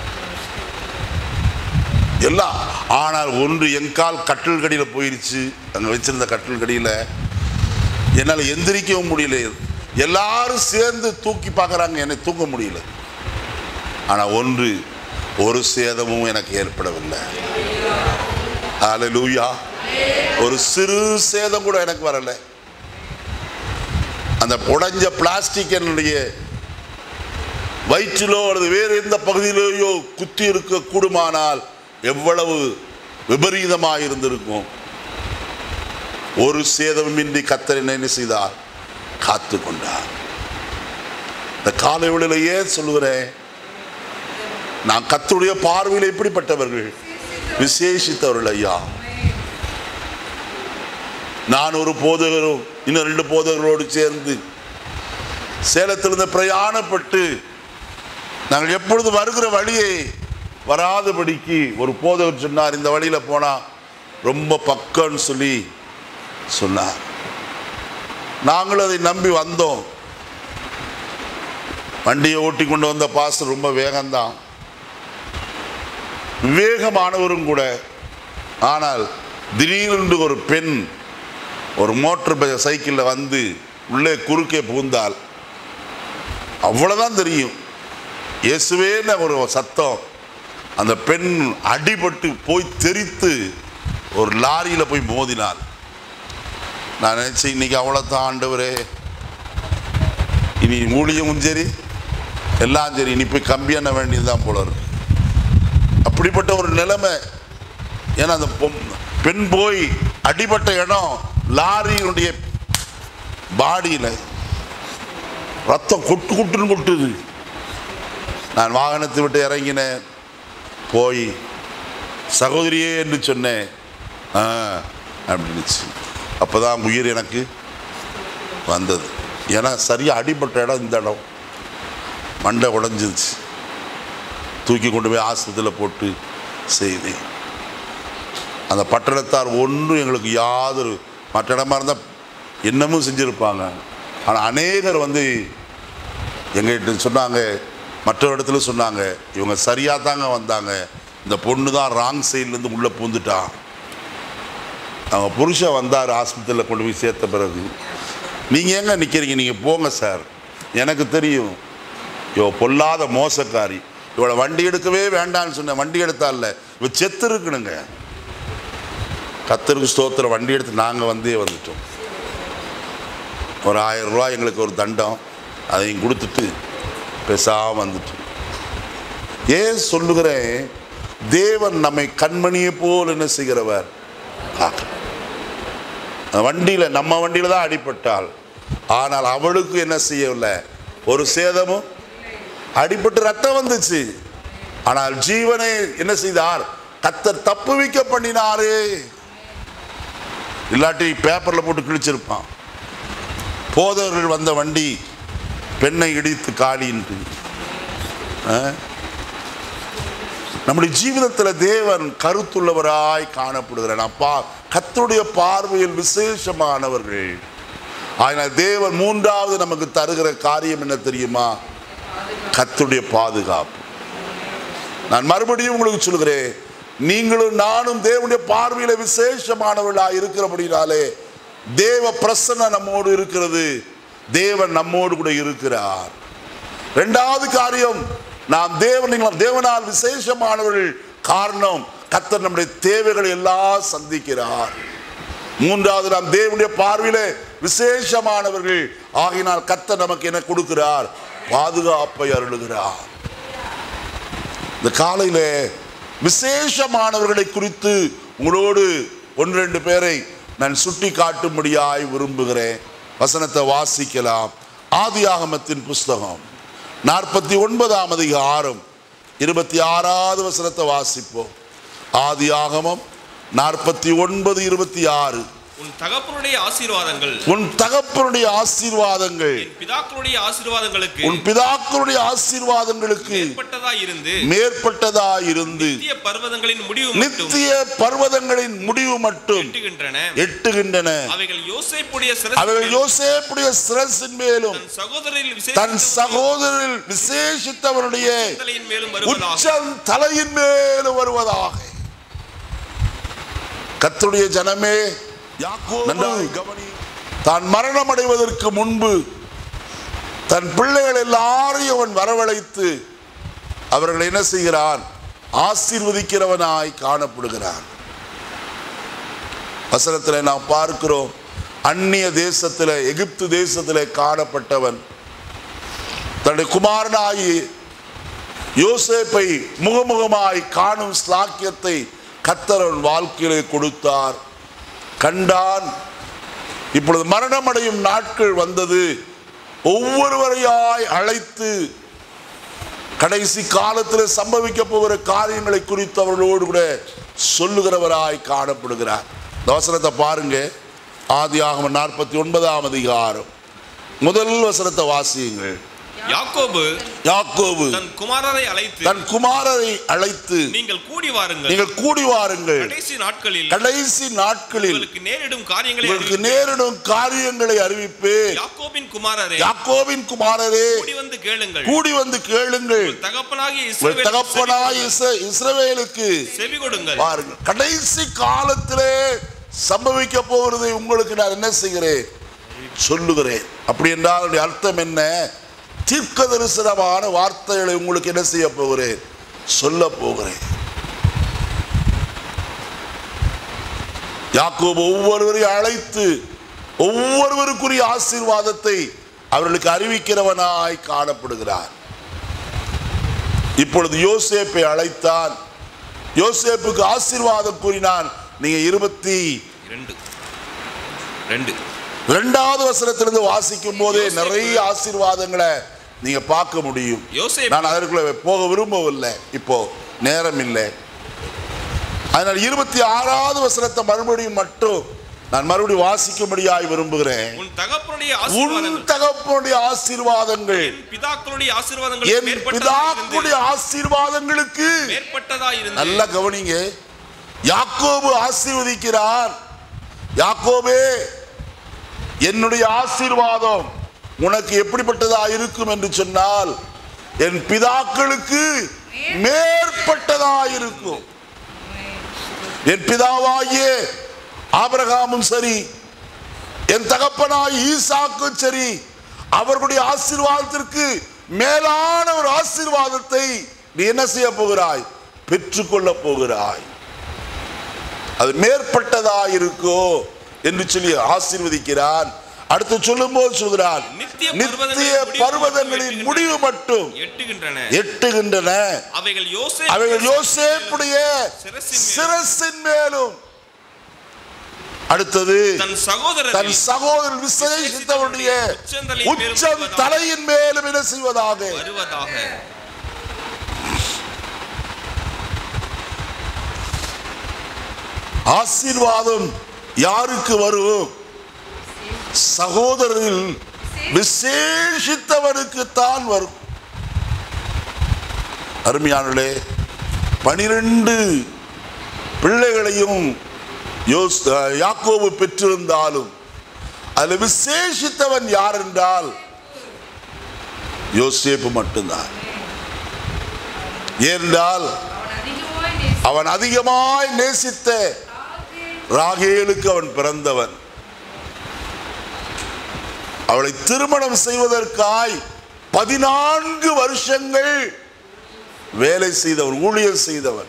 எல்லாம் ஆனால் ஒன்று எங்கால் கட்டில் கடியில் போயிருச்சு அங்கே வச்சிருந்த கட்டில் கடியில் என்னால் எந்திரிக்கவும் முடியல எல்லாரும் சேர்ந்து தூக்கி பார்க்குறாங்க என்னை தூக்க முடியல ஆனால் ஒன்று ஒரு சேதமும் எனக்கு ஏற்படவில்லை ஹalleluya ஒரு சிறு சேதம் கூட எனக்கு வரல அந்த உடைஞ்ச பிளாஸ்டிக் என்னுடைய வயிற்றிலோ அல்லது வேறு எந்த பகுதியிலேயோ குத்தி இருக்க கூடுமானால் எவ்வளவு விபரீதமாக இருந்திருக்கும் ஒரு சேதமின்றி கத்தர் என்ன என்ன செய்தார் காத்து கொண்டார் இந்த காலை வேளையில ஏன் சொல்லுகிறேன் நான் கத்தருடைய பார்வையில் எப்படிப்பட்டவர்கள் விசேஷித்தவர்கள் ஐயா நான் ஒரு போதகரும் இன்னும் ரெண்டு போதகர்களோடு சேர்ந்து சேலத்திலிருந்து பிரயாணப்பட்டு நாங்கள் எப்பொழுது வருகிற வழியை வராதபடிக்கு ஒரு போதகர் சொன்னார் இந்த வழியில போனா ரொம்ப பக்கம்னு சொல்லி சொன்னார் நாங்களும் அதை நம்பி வந்தோம் வண்டியை ஓட்டி கொண்டு வந்த பாஸ்டர் ரொம்ப வேகம்தான் விவேகமானவரும் கூட ஆனால் திடீரென்று ஒரு பெண் ஒரு மோட்டர் பை சைக்கிளில் வந்து உள்ளே குறுக்கே புகுந்தால் அவ்வளோதான் தெரியும் இயேசுவேன்னு ஒரு சத்தம் அந்த பெண் அடிபட்டு போய் தெரித்து ஒரு லாரியில் போய் மோதினாள் நான் நினைச்சேன் இன்னைக்கு அவ்வளோதான் ஆண்டவரே இனி ஊழியமும் சரி எல்லாம் சரி இனி போய் கம்பி எண்ண வேண்டியதுதான் போல இருக்கு அப்படிப்பட்ட ஒரு நிலைமை ஏன்னா அந்த பொம்- பெண் போய் அடிபட்ட இடம் லாரியினுடைய பாடியில் ரத்தம் கொட்டு கொட்டுன்னு கொட்டுது நான் வாகனத்தை விட்டு இறங்கினேன் போய் சகோதரியே என்று சொன்னேன் ஆ அப்படின்னுச்சு அப்போதான் உயிர் எனக்கு வந்தது ஏன்னா சரியாக அடிபட்ட இடம் இந்த இடம் மண்டை உடைஞ்சிருச்சு தூக்கி கொண்டு போய் ஆஸ்பத்திரியில் போட்டு செய்தேன் அந்த பட்டணத்தார் ஒன்றும் எங்களுக்கு யாதொரு மற்ற இடமா இருந்தால் என்னமும் செஞ்சுருப்பாங்க ஆனால் அநேகர் வந்து எங்கள்கிட்ட சொன்னாங்க மற்ற இடத்துல சொன்னாங்க இவங்க சரியாக தாங்க வந்தாங்க இந்த பொண்ணு தான் ராங் சைட்லேருந்து உள்ளே பூந்துட்டான் அவங்க புருஷன் வந்தார் ஆஸ்பத்திரியில் கொண்டு போய் சேர்த்த பிறகு நீங்கள் எங்க நிற்கிறீங்க நீங்கள் போங்க சார் எனக்கு தெரியும் இவ பொல்லாத மோசக்காரி இவளை வண்டி எடுக்கவே வேண்டாம்னு சொன்னேன் வண்டி எடுத்தால இவ செத்து இருக்கணுங்க கத்தருக்கு ஸ்தோத்திரம் வண்டி எடுத்து நாங்கள் வந்தே வந்துட்டோம் ஒரு ஆயிரம் ரூபாய் எங்களுக்கு ஒரு தண்டம் அதையும் கொடுத்துட்டு பேசாம வந்துட்டோம் ஏன் சொல்லுகிறேன் தேவன் நம்மை கண்மணியை போல் என்ன செய்கிறவர் காக்க வண்டியில் நம்ம வண்டியில் தான் அடிபட்டாள் ஆனால் அவளுக்கு என்ன செய்யவில்லை ஒரு சேதமும் அடிபட்டு ரத்தம் வந்துச்சு ஆனால் ஜீவனை என்ன செய்தார் கத்தர் தப்புவிக்க பண்ணினாரே இல்லாட்டி பேப்பர்ல போட்டு கிழிச்சிருப்பான் போதவர்கள் வந்த வண்டி பெண்ணை இடித்து காலின்ட்டு ஆ? நம்முடைய ஜீவிதத்தில் தேவன் கருத்துள்ளவராய் காணப்படுகிறார் அப்பா கத்தருடைய பார்வையில் விசேஷமானவர்கள் ஆனால் தேவன் மூன்றாவது நமக்கு தருகிற காரியம் என்ன தெரியுமா கத்தருடைய பாதுகாப்பு நான் மறுபடியும் உங்களுக்கு சொல்கிறேன் நீங்களும் நானும் தேவனுடைய பார்வையில விசேஷமானவர்களாக இருக்கிறபடினாலே தேவ பிரசன்ன நம்மோடு இருக்கிறது தேவன் நம்மோடு கூட இருக்கிறார் இரண்டாவது காரியம் நாம் தேவன் தேவனால் விசேஷமானவர்கள் காரணம் கத்தர் நம்முடைய தேவைகளை எல்லாம் சந்திக்கிறார் மூன்றாவது நாம் தேவனுடைய பார்வையிலே விசேஷமானவர்கள் ஆகினால் கத்தர் நமக்கு என்ன கொடுக்கிறார் பாதுகாப்பை அருளுகிறார் இந்த காலையில விசேஷமானவர்களை குறித்து உங்களோடு ஒன்று ரெண்டு பேரை நான் சுட்டி காட்டும்படியாய் விரும்புகிறேன் வசனத்தை வாசிக்கலாம் ஆதியாகமத்தின் புஸ்தகம் நாற்பத்தி ஒன்பதாம் அதிகாரம் இருபத்தி ஆறாவது வசனத்தை வாசிப்போம் ஆதியாகமம் நாற்பத்தி ஒன்பது இருபத்தி ஆறு உன் தகப்பனுடைய ஆசீர்வாதங்கள் உன் தகப்பனுடைய ஆசீர்வாதங்கள் என் பிதாக்களுடைய ஆசீர்வாதங்களுக்கு உன் பிதாக்களுடைய ஆசீர்வாதங்களுக்கு மேற்பட்டதா இருந்து மேற்பட்டதாயிருந்து நித்திய பர்வதங்களின் முடிவு மட்டும் நித்திய பர்வதங்களின் முடிவு மட்டும் எட்டுகின்றன எட்டுகின்றன அவைகள் யோசேப்புடைய அவர்கள் சிரசின் யோசேப்புடைய சிரசின் மேலும் தன் சகோதரில் தன் சகோதரில் விசேஷித்தவனுடைய தலையின் மேலும் வருவதாக உச்சம் தலையின் மேலும் வருவதாக கர்த்தருடைய ஜனமே நன்றாய் கவனி. தான் மரணம் அடைவதற்கு முன்பு தன் பிள்ளைகள் எல்லாரையும் அவன் வரவழைத்து அவர்களை என்ன செய்கிறான் ஆசீர்வதிக்கிறவனாய் காணப்படுகிறான் வசனத்தில் நாம் பார்க்கிறோம் அந்நிய தேசத்தில் எகிப்து தேசத்தில் காணப்பட்டவன் தன்னுடைய குமாரனாகி யோசேப்பை முகமுகமாய் காணும் ஸ்லாக்கியத்தை கத்தரன் வாழ்க்கையிலே கொடுத்தார் கண்டான் இப்பொழுது மரணமடையும் நாட்கள் வந்தது ஒவ்வொருவரையாய் அழைத்து கடைசி காலத்தில் சம்பவிக்க போகிற காரியங்களை குறித்து அவர்களோடு கூட சொல்லுகிறவராய் காணப்படுகிறார் இந்த வசனத்தை பாருங்க ஆதி ஆகம நாற்பத்தி ஒன்பதாம் அதிகாரம் முதல் வசனத்தை வாசியுங்கள் யாக்கோபு யாக்கோபு தன் குமாரரை அழைத்து தன் குமாரரை அழைத்து நீங்கள் கூடி வாருங்கள் நீங்கள் கூடி வாருங்கள் கடைசி நாட்களில் கடைசி நாட்களில் உங்களுக்கு நேரிடும் காரியங்களை உங்களுக்கு அறிவிப்பேன். நேரிடும் காரியங்களை அறிவிப்பு யாக்கோபின் குமாரரே யாக்கோவின் குமாரரே கூடி வந்து கேளுங்கள் கூடி வந்து கேளுங்கள் தகப்பனாகிய உங்கள் இஸ்ரவேலுக்கு தகப்பனாய் செவி இஸ்ர- இஸ்ரவேலுக்கு கொடுங்கள். செவி கொடுங்கள் பாருங்கள் கடைசி காலத்திலே சம்பவிக்க போகிறதை உங்களுக்கு நான் என்ன செய்கிறேன் சொல்லுகிறேன் அப்படி என்றால் அதனுடைய அர்த்தம் என்ன தீர்க்க தரிசனமான வார்த்தைகளை உங்களுக்கு என்ன செய்ய போகிறேன் சொல்ல போகிறேன் யாக்கோபு ஒவ்வொருவரையும் அழைத்து ஒவ்வொருவருக்குரிய ஆசீர்வாதத்தை அவர்களுக்கு அறிவிக்கிறவனாய் காணப்படுகிறார் இப்பொழுது யோசேப்பை அழைத்தான் யோசேப்புக்கு ஆசீர்வாதம் கூறினான் நீங்க இருபத்தி ரெண்டு ரெண்டு இரண்டாவது வசனத்திலிருந்து வாசிக்கும் போதே நிறைய ஆசீர்வாதங்களை நீங்க பார்க்க முடியும் யோசேப்பு நான் அதற்குள்ள போக விரும்பவில்லை இப்போ நேரம் இல்லை அதனால் இருபத்தி ஆறாவது வசனத்தை மறுபடியும் மட்டும் நான் மறுபடியும் வாசிக்கும்படியாய் விரும்புகிறேன் உன் தகப்பனுடைய உன் ஆசீர்வாதங்கள் தகப்பனுடைய ஆசீர்வாதங்கள் என் பிதாக்களுடைய ஆசீர்வாதங்கள் என் பிதாக்குடைய ஆசீர்வாதங்களுக்கு மேற்பட்டதா இருந்து நல்லா கவனிங்க யாக்கோபு ஆசீர்வதிக்கிறார் யாக்கோபே என்னுடைய ஆசீர்வாதம் உனக்கு எப்படிப்பட்டதா இருக்கும் என்று சொன்னால் என் பிதாக்களுக்கு மேற்பட்டதா இருக்கும் என் பிதாவாகிய ஆபிரகாமும் சரி என் தகப்பனாய் ஈசாக்கும் சரி அவர்களுடைய ஆசீர்வாதத்திற்கு மேலான ஒரு ஆசீர்வாதத்தை நீ என்ன செய்ய போகிறாய் பெற்றுக்கொள்ள போகிறாய் அது மேற்பட்டதா இருக்கோ என்று சொல்லி ஆசீர்வதிக்கிறான் அடுத்து சொல்லும் போது சொல்கிறான் நித்திய நித்திய பர்வதங்களின் முடிவு மட்டும் எட்டுகின்றன எட்டுகின்றன அவைகள் யோசே அவைகள் யோசேப்புடைய சிரசின் மேலும் சிரசின் மேலும் அடுத்தது தன் சகோதரர் தன் சகோதரன் விசேஷித்தவருடைய உச்சம் தலையின் மேலும் என்ன செய்வதாக வருவதாக ஆசீர்வாதம் யாருக்கு வரும் சகோதரரில் விசேஷித்தவனுக்கு தான் வரும் அருமையானே பனிரெண்டு பிள்ளைகளையும் யோஸ் யாக்கோபு பெற்றிருந்தாலும் அதில் விசேஷித்தவன் யார் என்றால் யோசேப்பு மட்டும்தான் ஏனென்றால் அவன் அதிகமாய் அவன் அதிகமாய் நேசி- நேசித்த ராகேல் ராகேலுக்கு அவன் பிறந்தவன் அவளை திருமணம் செய்வதற்காய் பதினான்கு வருஷங்கள் வேலை செய்தவன் ஊழியர் செய்தவன்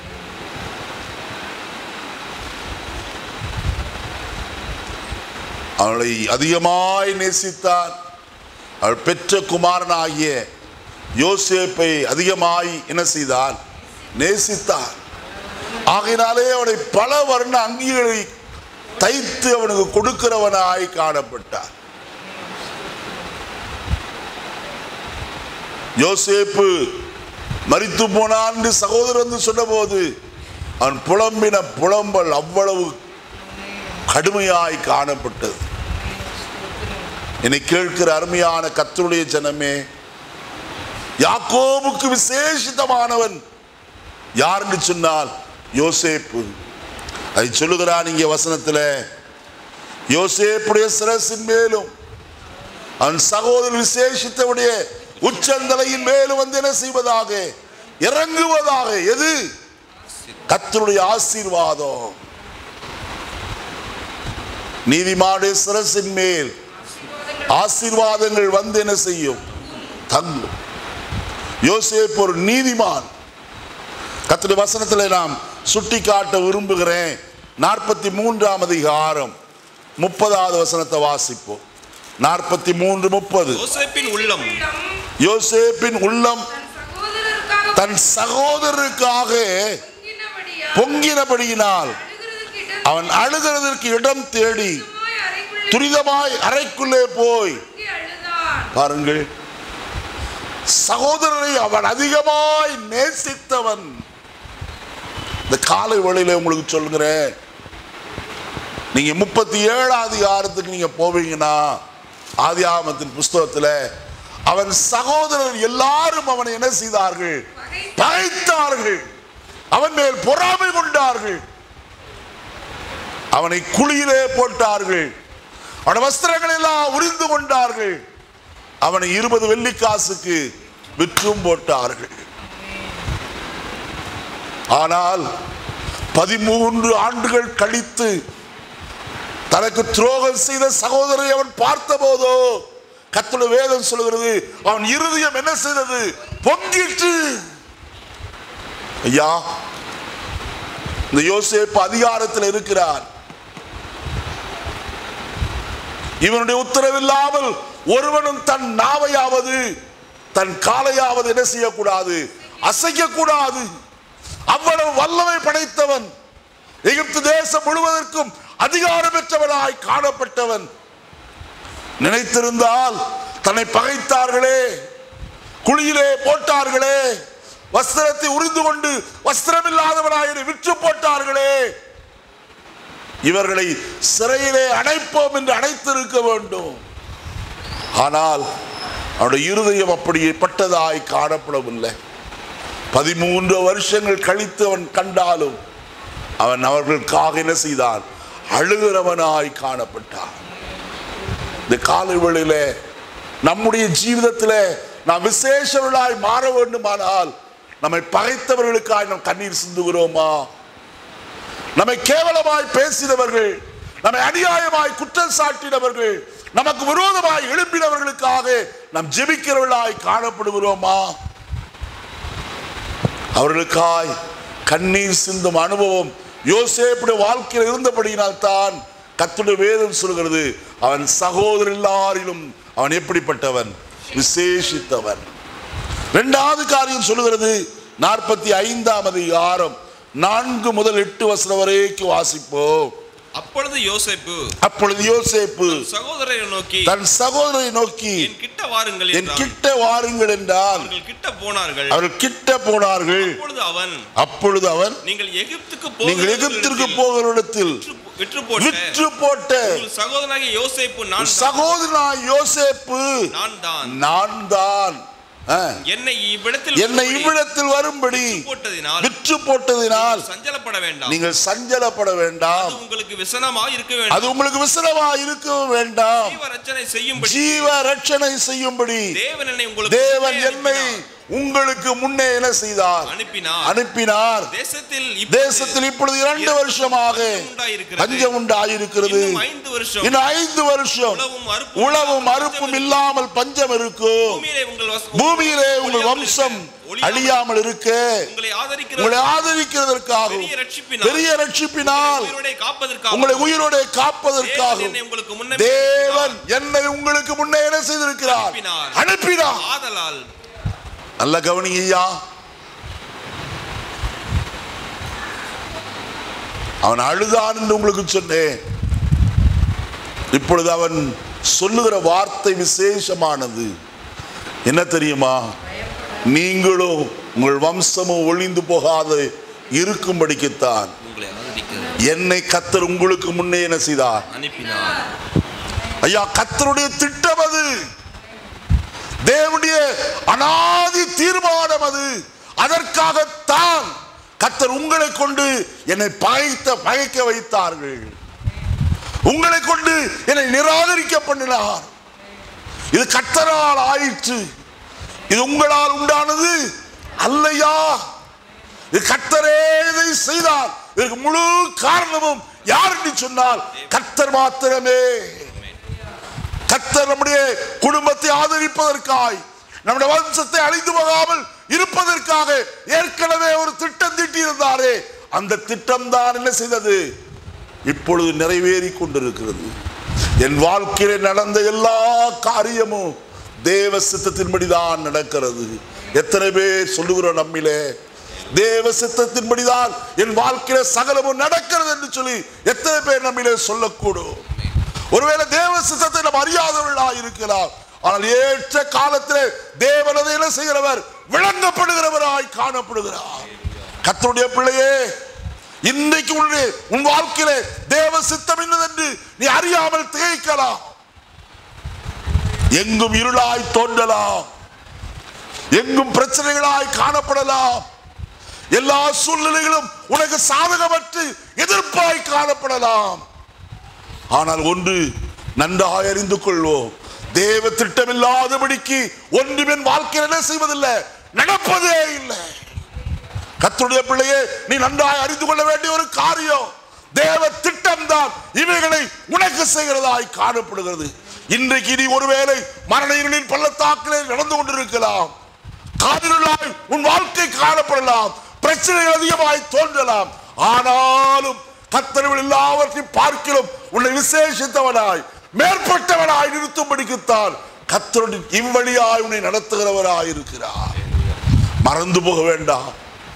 அவளை அதிகமாய் நேசித்தான் அவள் பெற்ற குமாரனாகிய யோசேப்பை அதிகமாய் என்ன செய்தான் நேசித்தான் ஆகையினாலே அவனை பல வர்ண அங்கிகளை தைத்து அவனுக்கு கொடுக்கிறவனாய் காணப்பட்டார் யோசேப்பு மரித்து போனான் என்று சகோதரர் வந்து சொன்னபோது அவன் புலம்பின புலம்பல் அவ்வளவு கடுமையாய் காணப்பட்டது என்னை கேட்கிற அருமையான கத்தருடைய ஜனமே யாக்கோபுக்கு விசேஷித்தமானவன் யாருன்னு சொன்னால் யோசேப்பு அதை சொல்லுகிறான் இங்கே வசனத்துல யோசேப்புடைய சிரசின் மேலும் அவன் சகோதரர் விசேஷித்தவுடைய உச்சந்தலையின் மேலும் வந்து என்ன செய்வதாக இறங்குவதாக எது கத்தருடைய ஆசீர்வாதம் நீதிமானுடைய சிரசின் மேல் ஆசீர்வாதங்கள் வந்து என்ன செய்யும் தங்கும் யோசேப்பு ஒரு நீதிமான் கத்துடைய வசனத்தில் நாம் சுட்டி காட்ட விரும்புகிறேன் நாற்பத்தி மூன்றாம் அதிகாரம் முப்பதாவது வசனத்தை வாசிப்போம் நாற்பத்தி மூன்று முப்பது யோசேப்பின் உள்ளம் உள்ளம் யோசேப்பின் உள்ளம் தன் சகோதரருக்காக தன் சகோதரருக்காக பொங்கினபடியால் பொங்கினபடியினால் அழுகிறதுக்கு இடம் அவன் அழுகிறதற்கு இடம் தேடி துரிதமாய் அறைக்குள்ளே துரிதமாய் அறைக்குள்ளே போய் பொங்கி அழுதான் பாருங்கள் சகோதரரை அவன் அதிகமாய் நேசித்தவன் இந்த காலை வேளையில உங்களுக்கு சொல்லுகிறேன் நீங்க முப்பத்தி ஏழாம் அதிகாரத்துக்கு நீங்க போவீங்கன்னா ஆதியாகமத்தின் புஸ்தகத்துல அவன் சகோதரர் எல்லாரும் அவனை என்ன செய்தார்கள் பகைத்தார்கள் அவன் மேல் பொறாமை கொண்டார்கள் அவனை குழியிலே போட்டார்கள் அவன் வஸ்திரங்கள் எல்லாம் உரிந்து கொண்டார்கள் அவனை இருபது வெள்ளிக்காசுக்கு விற்றும் போட்டார்கள் ஆனால் பதிமூன்று ஆண்டுகள் கழித்து தனக்கு துரோகம் செய்த சகோதரரை அவன் பார்த்தபோதோ கத்துடைய வேதம் சொல்கிறது அவன் இருதயம் என்ன செய்தது பொங்கிட்டு ஐயா இந்த யோசேப்பு அதிகாரத்தில் இருக்கிறார் இவனுடைய உத்தரவில்லாமல் ஒருவனும் தன் நாவையாவது தன் காலையாவது என்ன செய்யக்கூடாது அசைக்கக்கூடாது அவ்வளவு வல்லமை படைத்தவன் எகிப்து தேசம் முழுவதற்கும் அதிகாரம் பெற்றவனாய் காணப்பட்டவன் நினைத்திருந்தால் தன்னை பகைத்தார்களே குழியிலே போட்டார்களே வஸ்திரத்தை உரிந்து கொண்டு வஸ்திரமில்லாதவனாய் என்னை விற்று போட்டார்களே இவர்களை சிறையிலே அடைப்போம் என்று அடைத்திருக்க வேண்டும் ஆனால் அவனுடைய இருதயம் அப்படிப்பட்டதாய் காணப்படவில்லை பதிமூன்று வருஷங்கள் கழித்து அவன் கண்டாலும் அவன் அவர்களுக்காக என்ன செய்தான் அழுகிறவனாய் காணப்பட்டான் இந்த காலை வேளையில நம்முடைய ஜீவிதத்தில் நாம் விசேஷர்களாய் மாற வேண்டுமானால் நம்மை பகைத்தவர்களுக்காய் நாம் கண்ணீர் சிந்துகிறோமா நம்மை கேவலமாய் பேசினவர்கள் நம்மை அநியாயமாய் குற்றம் சாட்டினவர்கள் நமக்கு விரோதமாய் எழுப்பினவர்களுக்காக நாம் ஜெபிக்கிறவர்களாய் காணப்படுகிறோமா அவர்களுக்காய் கண்ணீர் சிந்தும் அனுபவம் யோசேப்புடைய வாழ்க்கையில் இருந்தபடியினால் தான் கத்துடைய வேதம் சொல்கிறது அவன் சகோதரர் எல்லாரிலும் அவன் எப்படிப்பட்டவன் விசேஷித்தவன் இரண்டாவது காரியம் சொல்லுகிறது நாற்பத்தி ஐந்தாம் அதிகாரம் நான்கு முதல் எட்டு வசனம் வரைக்கும் வாசிப்போம் அப்பொழுது யோசேப்பு அப்பொழுது யோசேப்பு சகோதரரை நோக்கி தன் சகோதரை நோக்கி என் கிட்ட வாருங்கள் என் என்றான் கிட்ட வாருங்கள் என்றால் அவர்கள் கிட்ட போனார்கள் அவர்கள் கிட்ட போனார்கள் அப்பொழுது அவன் அப்பொழுது அவன் நீங்கள் எகிப்துக்கு நீங்கள் எகிப்திற்கு போகிற இடத்தில் விற்று போட்ட விற்று போட்ட உங்கள் சகோதரனாகிய யோசேப்பு நான் தான். சகோதரனாய் யோசேப்பு நான் தான் நான் தான் ஆ, என்னை இவ்விடத்தில் என்னை வரும்படி இவ்விடத்தில் வரும்படி போட்டதினால் விற்று போட்டதினால் சஞ்சலப்பட வேண்டாம் நீங்கள் சஞ்சலப்பட வேண்டாம் அது உங்களுக்கு விசனமா இருக்க வேண்டும் அது உங்களுக்கு விசிறமா இருக்க வேண்டாம் ஜீவ ரச்சனை செய்யும்படி ஜீவ ரட்சணை செய்யும்படி தேவன் என்னை உங்களுக்கு தேவன் முன்னே என்னை அனுப்பினார். உங்களுக்கு முன்னே என்ன செய்தார் அனுப்பினார் அனுப்பினார் தேசத்தில் தேசத்தில் இப்பொழுது இரண்டு வருஷமாக உண்டாயிருக்கிறது. பஞ்சம் உண்டாயிருக்கிறது இன்னும் ஐந்து வருஷம் இன்னும் ஐந்து வருஷம் உழவும் அறுப்பும் உழவும் அறுப்பும் இல்லாமல் பஞ்சம் இருக்கும் பூமியிலே உங்கள் வஸ்- பூமியிலே உங்கள் ஒழியாமல் வம்சம் இருக்க, அழியாமல் இருக்க உங்களை ஆதரிக்கிற உங்களை ஆதரிக்கிறதற்காகவும் பெரிய ரட்சிப்பினால் பெரிய ரட்சிப்பினால் உயிரோடே காப்பதற்காக உங்களை உயிரோட தேவன் காப்பதற்காகவும் என்னை உங்களுக்கு முன்னே தேவன் என்னை உங்களுக்கு முன்னே என்ன செய்திருக்கிறார் அனுப்பினார். அனுப்பினார் ஆதலால் நல்ல கவனிங்கய்யா அவன் அழுதான் என்று உங்களுக்கு சொன்னேன் இப்பொழுது அவன் சொல்லுகிற வார்த்தை விசேஷமானது என்ன தெரியுமா நீங்களும் உங்கள் வம்சமும் ஒளிந்து போகாத இருக்கும்படிக்குத்தான் உங்களை ஆதரிக்க என்னை கத்தர் உங்களுக்கு முன்னே என்ன செய்தார் அனுப்பினார் ஐயா கத்தருடைய திட்டம் அது தேவனுடைய அனாதி தீர்மானம் அது அதற்காகத்தான் கத்தர் உங்களை கொண்டு என்னை பகைத்த பகைக்க வைத்தார்கள் உங்களை கொண்டு என்னை நிராகரிக்க பண்ணினார் இது கத்தரால் ஆயிற்று இது உங்களால் உண்டானது அல்லையா இது கத்தரே இதை செய்தார் இதற்கு முழு காரணமும் யார் என்று சொன்னால் கத்தர் மாத்திரமே கத்தர் நம்முடைய குடும்பத்தை ஆதரிப்பதற்காய் நம்முடைய வம்சத்தை அழிந்து போகாமல் இருப்பதற்காக ஏற்கனவே ஒரு திட்டம் தீட்டி இருந்தாரே அந்த திட்டம் தான் என்ன செய்தது இப்பொழுது நிறைவேறி கொண்டிருக்கிறது என் வாழ்க்கையிலே நடந்த எல்லா காரியமும் தேவ சித்தத்தின்படிதான் நடக்கிறது எத்தனை பேர் சொல்லுகிறோம் நம்மிலே தேவ சித்தத்தின்படிதான் என் வாழ்க்கையில சகலமும் நடக்கிறது என்று சொல்லி எத்தனை பேர் நம்மிலே சொல்லக்கூடும் ஒருவேளை தேவ சித்தத்தை நாம் அறியாதவர்களாக இருக்கலாம் ஆனால் ஏற்ற காலத்திலே தேவனதை என்ன செய்கிறவர் விளங்கப்படுகிறவராய் காணப்படுகிறார் கர்த்தருடைய பிள்ளையே இன்றைக்கு உன்னுடைய உன் வாழ்க்கையிலே தேவ சித்தம் என்னதென்று நீ அறியாமல் திகைக்கலாம் எங்கும் இருளாய் தோன்றலாம் எங்கும் பிரச்சனைகளாய் காணப்படலாம் எல்லா சூழ்நிலைகளும் உனக்கு சாதகமற்று எதிர்ப்பாய் காணப்படலாம் ஆனால் ஒன்று நன்றாய் அறிந்து கொள்வோம் தேவ திட்டமில்லாதபடிக்கு ஒன்றும் என் வாழ்க்கையில் என்ன செய்வதில்லை நடப்பதே இல்லை கர்த்தருடைய பிள்ளையே நீ நன்றாய் அறிந்து கொள்ள வேண்டிய ஒரு காரியம் தேவ திட்டம் தான் இவைகளை உனக்கு செய்கிறதாய் காணப்படுகிறது இன்றைக்கு நீ ஒருவேளை மரண இருளின் பள்ளத்தாக்கிலே நடந்து கொண்டிருக்கலாம் காதிருளாய் உன் வாழ்க்கை காணப்படலாம் பிரச்சனைகள் அதிகமாய் தோன்றலாம் ஆனாலும் கத்தரவில் எல்லாவற்றையும் பார்க்கிறோம் உன்னை விசேஷித்தவனாய் மேற்பட்டவனாய் நிறுத்தும்படிக்குத்தான் கத்தருடைய இவ்வழியாய் உன்னை நடத்துகிறவராய் இருக்கிறார் மறந்து போக வேண்டாம்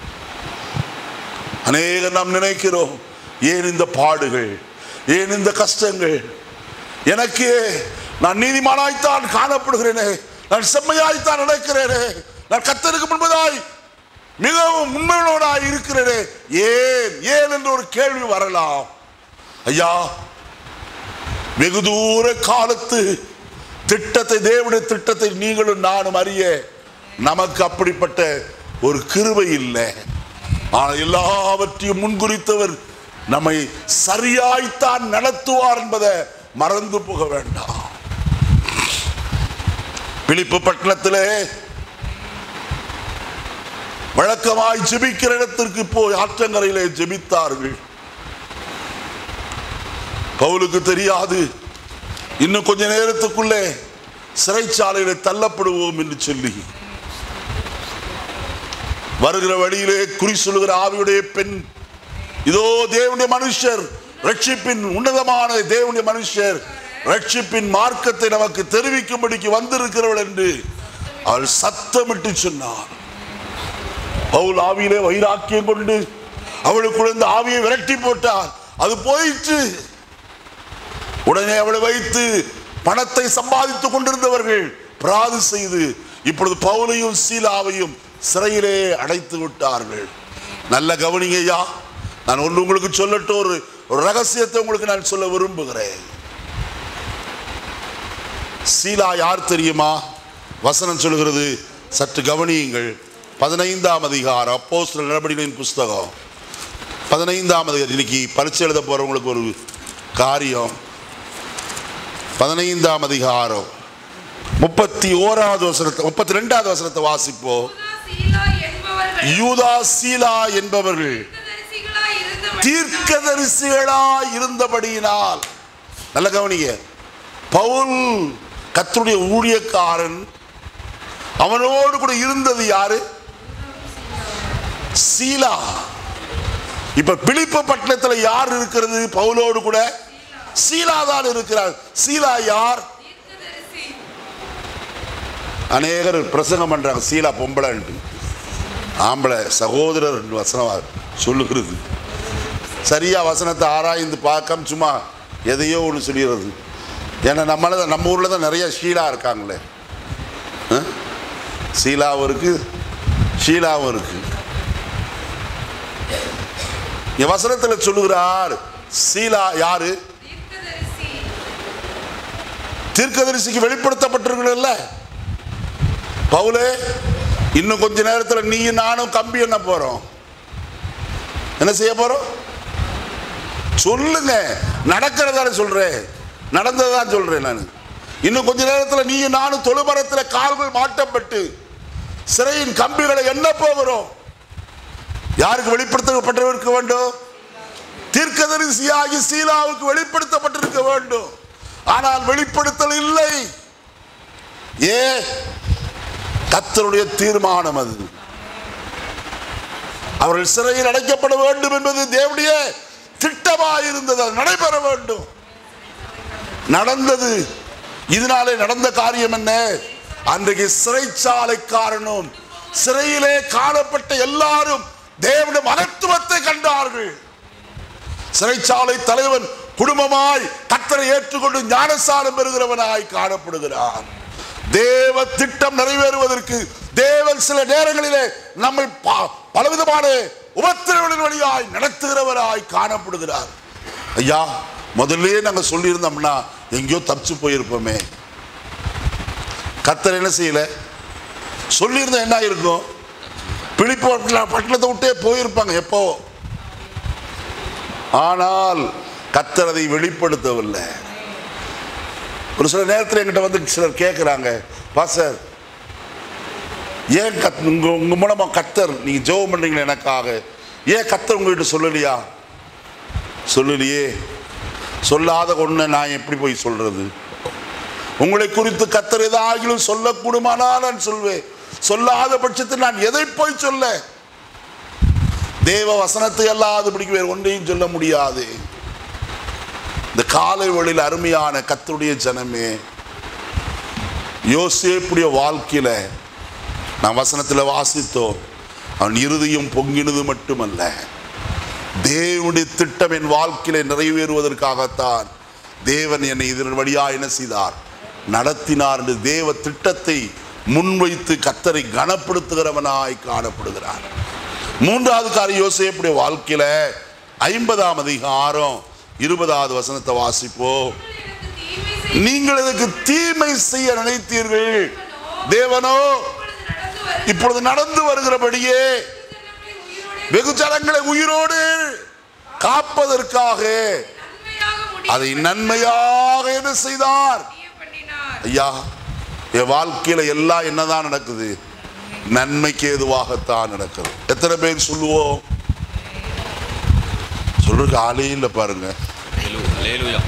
அநேக நாம் நினைக்கிறோம் ஏன் இந்த பாடுகள் ஏன் இந்த கஷ்டங்கள் எனக்கு நான் நீதிமானாய்த்தான் காணப்படுகிறேனே நான் செம்மையாய்த்தான் நடக்கிறேனே நான் கத்தருக்கு முன்பதாய் மிகவும் உண்மையுள்ளவனாய் இருக்கிறேனே ஏன் ஏன் என்று ஒரு கேள்வி வரலாம் ஐயா வெகு தூர காலத்து திட்டத்தை தேவனுடைய திட்டத்தை நீங்களும் நானும் அறிய நமக்கு அப்படிப்பட்ட ஒரு கிருபை இல்லை ஆனால் எல்லாவற்றையும் முன்குறித்தவர் நம்மை சரியாய்த்தான் நடத்துவார் என்பதை மறந்து போக வேண்டாம் பிலிப்பு பட்டணத்திலே வழக்கமாய் ஜெபிக்கிற இடத்திற்கு போய் ஆற்றங்கரையிலே ஜெபித்தார்கள் பவுலுக்கு தெரியாது இன்னும் கொஞ்ச நேரத்துக்குள்ளே சிறைச்சாலையில தள்ளப்படுவோம் என்று சொல்லி வருகிற வழியிலே குறி சொல்லுகிற ஆவியுடைய பெண் இதோ தேவனுடைய மனுஷர் ரட்சிப்பின் உன்னதமான தேவனுடைய மனுஷர் ரட்சிப்பின் மார்க்கத்தை நமக்கு தெரிவிக்கும்படிக்கு வந்திருக்கிறவள் என்று அவள் சத்தமிட்டு சொன்னார் பவுல் ஆவியிலே வைராக்கியம் கொண்டு அவளுக்குள்ள இந்த ஆவியை விரட்டி போட்டார் அது போயிற்று உடனே அவளை வைத்து பணத்தை சம்பாதித்துக் கொண்டிருந்தவர்கள் பிராது செய்து இப்பொழுது பவுலையும் சீலாவையும் சிறையிலே அடைத்து விட்டார்கள் நல்ல கவனிங்கய்யா நான் ஒன்று உங்களுக்கு சொல்லட்டும் ஒரு ஒரு ரகசியத்தை உங்களுக்கு நான் சொல்ல விரும்புகிறேன் சீலா யார் தெரியுமா வசனம் சொல்கிறது சற்று கவனியுங்கள் பதினைந்தாம் அதிகாரம் அப்போ சில நடவடிக்கைகளின் புஸ்தகம் பதினைந்தாம் அதிகாரம் இன்னைக்கு பரீட்சை எழுத போறவங்களுக்கு ஒரு காரியம் பதினைந்தாம் அதிகாரம் முப்பத்தி ஓராவது வசனத்தை முப்பத்தி ரெண்டாவது வசனத்தை வாசிப்போம் யூதா, சீலா என்பவர்கள் யூதா சீலா என்பவர்கள் தீர்க்கதரிசிகளாய் இருந்தபடியினால் தீர்க்கதரிசிகளாய் இருந்தபடியினால் நல்ல கவனிங்க பவுல் கர்த்தருடைய ஊழியக்காரன் அவனோடு கூட இருந்தது யாரு சீலா இப்ப பிலிப்ப பட்டணத்துல யார் இருக்கிறது பவுலோடு கூட சீலா தான் இருக்கிறார் சீலா யார் தீர்க்கதரிசி அநேகர் பிரசங்கம் பண்றாங்க சீலா பொம்பளைன்ட்டு ஆம்பளை சகோதரர் என்று வசனம் சொல்லுகிறது சரியா வசனத்தை ஆராய்ந்து பார்க்காம சும்மா எதையோ ஒன்று சொல்லிடுறது ஏன்னா நம்மள தான் நம்ம ஊரில் தான் நிறைய ஷீலா இருக்காங்களே ஆ? சீலாவும் இருக்கு ஷீலாவும் இருக்கு என் வசனத்தில் சொல்லுகிறார் சீலா யாரு தீர்க்கதரிசி தீர்க்கதரிசிக்கு வெளிப்படுத்தப்பட்டிருக்கணும்ல பவுலே இன்னும் கொஞ்ச நேரத்தில் நீயும் நானும் கம்பி என்ன போறோம் என்ன செய்ய போறோம் சொல்லுங்க நடக்கிறதான சொல்றேன் நடந்ததான் சொல்றேன் நான் இன்னும் கொஞ்ச நேரத்தில் நீயும் நானும் தொழுமரத்தில் கால்கள் மாட்டப்பட்டு சிறையின் கம்பிகளை என்ன போகிறோம் யாருக்கு வெளிப்படுத்தப்பட்டிருக்க வேண்டும் தீர்க்கதரிசியாகி சீலாவுக்கு வெளிப்படுத்தப்பட்டிருக்க வேண்டும் ஆனால் வெளிப்படுத்தல் இல்லை ஏ கத்தருடைய தீர்மானம் அது அவர்கள் சிறையில் அடைக்கப்பட வேண்டும் என்பது தேவனுடைய திட்டமாயிருந்தது அது நடைபெற வேண்டும் நடந்தது இதனாலே நடந்த காரியம் என்ன அன்றைக்கு சிறைச்சாலை காரணம் சிறையிலே காணப்பட்ட எல்லாரும் தேவனுடைய மகத்துவத்தை கண்டார்கள் சிறைச்சாலை தலைவன் குடும்பமாய் கத்தரை ஏற்றுக்கொண்டு ஞானசாரம் பெறுகிறவனாய் காணப்படுகிறான் தேவ திட்டம் நிறைவேறுவதற்கு தேவன் சில நேரங்களிலே நம்மை ப- பலவிதமான உபத்திரவலின் வழியாய் நடத்துகிறவராய் காணப்படுகிறார் ஐயா முதல்லயே நாங்க சொல்லியிருந்தோம்னா எங்கேயோ தப்பிச்சு போயிருப்போமே கத்தர் என்ன செய்யல சொல்லியிருந்தா என்ன இருக்கும் பிழிப்பு பட்டணத்தை விட்டே போயிருப்பாங்க எப்போ ஆனால் கத்தர் அதை வெளிப்படுத்தவில்லை ஒரு சில நேரத்தில் என்கிட்ட வந்து சிலர் கேட்குறாங்க பாசர் ஏன் கத் உங்க உங்க மூலமா கத்தர் நீங்க ஜெபம் பண்றீங்களே எனக்காக ஏன் கத்தர் உங்ககிட்ட சொல்லலையா சொல்லலையே சொல்லாத ஒண்ணு நான் எப்படி போய் சொல்றது உங்களை குறித்து கத்தர் ஏதாகிலும் சொல்லக்கூடுமானால் நான் சொல்வேன் சொல்லாத பட்சத்தில் நான் எதை போய் சொல்ல தேவ வசனத்தை அல்லாதபடிக்கு வேறு ஒன்றையும் சொல்ல முடியாது இந்த காலை வழியில் அருமையான கத்தருடைய ஜனமே யோசேப்புடைய வாழ்க்கையில நான் வசனத்தில் வாசித்தோம் அவன் இறுதியும் பொங்கினது மட்டுமல்ல தேவனுடைய திட்டம் என் வாழ்க்கையில நிறைவேறுவதற்காகத்தான் தேவன் என்னை இதன் வழியா என்ன செய்தார் நடத்தினார் என்று தேவ திட்டத்தை முன்வைத்து கத்தரை கனப்படுத்துகிறவனாய் காணப்படுகிறார் மூன்றாவது காரியம் யோசேப்புடைய வாழ்க்கையில ஐம்பதாம் அதிகாரம் இருபதாவது வசனத்தை வாசிப்போம் எனக்கு தீமை செய்ய நீங்கள் இதற்கு தீமை செய்ய நினைத்தீர்கள் தேவனோ இப்பொழுது நடந்து வரும் இப்பொழுது நடந்து வருகிறபடியே ஜனங்களை உயிரோடு வெகு ஜனங்களை உயிரோடு காப்பதற்காக நன்மையாக முடிய அதை நன்மையாக என்ன செய்தார் பண்ணினார் ஐயா என் வாழ்க்கையில எல்லாம் என்னதான் நடக்குது நன்மைக்கு ஏதுவாகத்தான் நடக்குது எத்தனை பேர் சொல்லுவோம் சொல்றதுக்கு ஆளே இல்லை பாருங்க அல்லேலூயா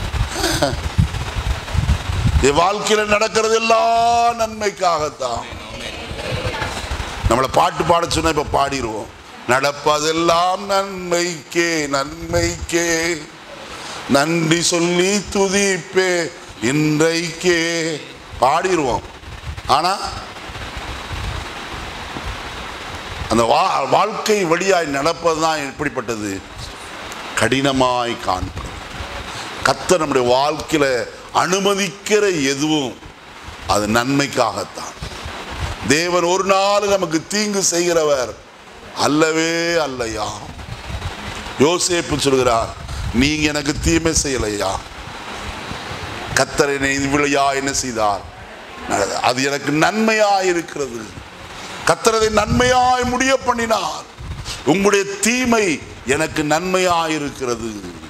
என் வாழ்க்கையில நடக்கிறது எல்லாம் நன்மைக்காகத்தான் நம்மளை பாட்டு பாட சொன்னா இப்ப பாடிடுவோம் நடப்பதெல்லாம் நன்மைக்கே நன்மைக்கே நன்றி சொல்லி துதிப்பே இன்றைக்கே பாடிடுவோம் ஆனா அந்த வா வாழ்க்கை வழியாய் நடப்பதுதான் எப்படிப்பட்டது கடினமாய் காணப்படும் கர்த்தர் நம்முடைய வாழ்க்கையில அனுமதிக்கிற எதுவும் அது நன்மைக்காகத்தான் தேவன் ஒரு நாள் நமக்கு தீங்கு செய்கிறவர் அல்லவே அல்லையா யோசேப்பு சொல்கிறார் நீங்க எனக்கு தீமை செய்யலையா கத்தர் என்னை விளையா என்ன செய்தார் நடந்த- அது எனக்கு நன்மையாய் இருக்கிறது கத்தரதை நன்மையாய் முடிய பண்ணினார் உங்களுடைய தீமை எனக்கு நன்மையாய் இருக்கிறது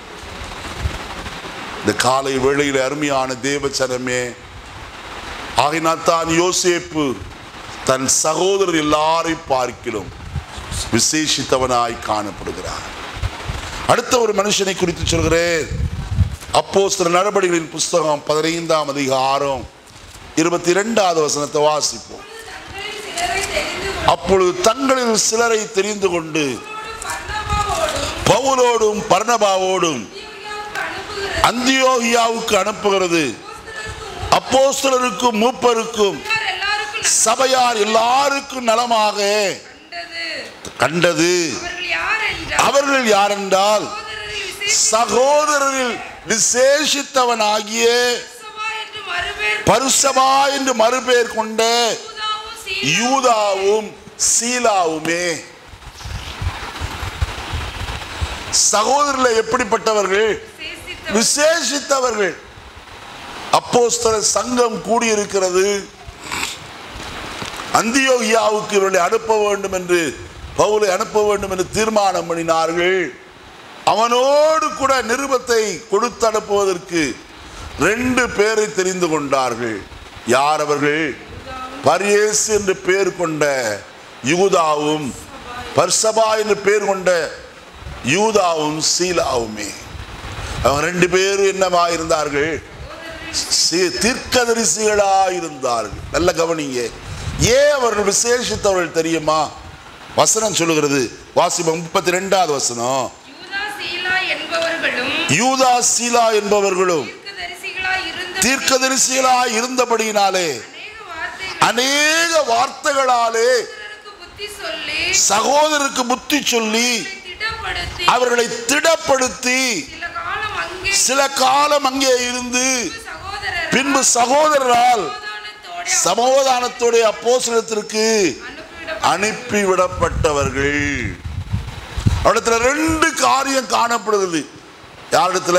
இந்த காலை வேளையில் அருமையான தேவச்சனமே ஆகினால் தான் யோசேப்பு தன் சகோதரர் எல்லாரையும் பார்க்கிலும் விசேஷித்தவனாய் காணப்படுகிறார் அடுத்த ஒரு மனுஷனை குறித்து சொல்கிறேன் அப்போ சில நடவடிக்கைகளின் புஸ்தகம் பதினைந்தாம் அதிகாரம் இருபத்தி இரண்டாவது வசனத்தை வாசிப்போம் தங்களில் சிலரை தெரிந்து கொண்டு அப்பொழுது தங்களில் சிலரை தெரிந்து கொண்டு பர்னபாவோடும் பவுலோடும் பர்ணபாவோடும் அந்தியோகியாவுக்கு அனுப்புகிறது அந்தியோகியாவுக்கு அனுப்புகிறது அப்போஸ்தலருக்கும் மூப்பருக்கும் யார் எல்லாருக்கும் சபையார் எல்லாருக்கும் நலமாக கண்டது கண்டது அவர்கள் யார் என்றால் அவர்கள் யாரென்றால் சகோதரரில் விசேஷித்தவா சகோதரரில் விசேஷித்தவனாகிய என்று மறுபேர் பருசபா என்று மறுபெயர் கொண்ட யூதாவும் சீ- யூதாவும் சீலாவுமே சகோதரர்கள் எப்படிப்பட்டவர்கள் விசேஷித்தவா விசேஷித்தவர்கள் அப்போஸ்தல சங்கம் கூடியிருக்கிறது அந்தியோகியாவுக்கு இவர்களை அனுப்ப வேண்டும் என்று பவுலை அனுப்ப வேண்டும் என்று தீர்மானம் பண்ணினார்கள் அவனோடு கூட நிருபத்தை கொடுத்து அனுப்புவதற்கு ரெண்டு பேரை தெரிந்து கொண்டார்கள் யார் அவர்கள் பரியேசு என்று பேர் கொண்ட யூதாவும் பர்சபா என்று பேர் கொண்ட யூதாவும் சீலாவுமே அவங்க ரெண்டு பேரும் என்னவா இருந்தார்கள் சி- தீர்க்கதரிசிகளா இருந்தார்கள் நல்ல கவனிங்க ஏன் அவர்கள் விசேஷித்தவர்கள் தெரியுமா வசனம் சொல்லுகிறது வாசிப்பம் முப்பத்தி ரெண்டாவது வசனம் யூதா சீலா என்பவர்கள் யூதா சீலா என்பவர்களும் தீர்க்கதரிசிகளாய் இருந்த தீர்க்கதரிசிகளாய் இருந்தபடியினாலே அநேக அநேக வார்த்தைகளை வார்த்தைகளாலே சகோதரருக்கு புத்தி சொல்லி சகோதரருக்கு புத்தி சொல்லி திடப்படுத்தி அவர்களை திடப்படுத்தி சில காலம் அங்கே சில காலம் அங்கே இருந்து சகோதரர் பின்பு சகோதரரால் சமாதானத்தோட சமாதானத்துடைய அப்போஸ்தலத்திற்கு அனுப்பிவிட அனுப்பிவிடப்பட்டவர்கள் அவரிடத்துல ரெண்டு காரியம் காணப்படுகிறது யாரிடத்துல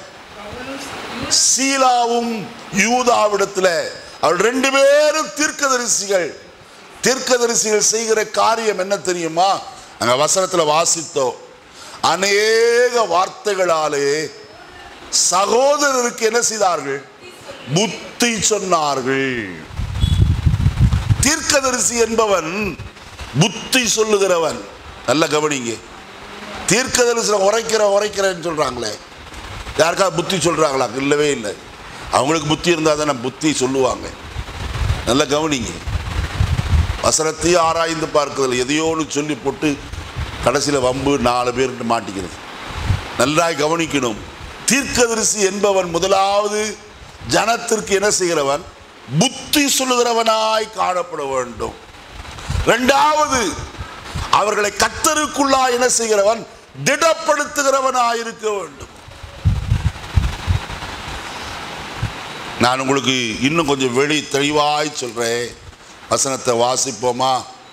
சீலாவும் யூதாவிடத்துல அவர் ரெண்டு பேரும் தீர்க்கதரிசிகள் தீர்க்கதரிசிகள் செய்கிற காரியம் என்ன தெரியுமா அங்க வசனத்துல வாசித்தோம் அநேக வார்த்தைகளாலே சகோதரருக்கு என்ன செய்தார்கள் புத்தி சொன்னார்கள் தீர்க்கதரிசி என்பவன் புத்தி சொல்லுகிறவன் நல்ல கவனிங்க தீர்க்கதரிசி உரைக்கிற உரைக்கிறேன்னு சொல்றாங்களே யாருக்காவது புத்தி சொல்றாங்களா இல்லவே இல்லை அவங்களுக்கு புத்தி இருந்தால் தானே புத்தி சொல்லுவாங்க நல்ல கவனிங்க வசனத்தையும் ஆராய்ந்து பார்க்குதல் எதையோ ஒன்று சொல்லி போட்டு கடைசியில் வம்பு நாலு பேர்கிட்ட மாட்டிக்கிறது நன்றாய் கவனிக்கணும் தீர்க்கதரிசி என்பவன் முதலாவது ஜனத்திற்கு என்ன செய்கிறவன் புத்தி சொல்லுகிறவனாய் காணப்பட வேண்டும் இரண்டாவது அவர்களை கத்தருக்குள்ளாய் என்ன செய்கிறவன் திடப்படுத்துகிறவனாய் இருக்க வேண்டும் நான் உங்களுக்கு இன்னும் கொஞ்சம் வெளி தெளிவாய் சொல்றேன் வசனத்தை வாசிப்போமா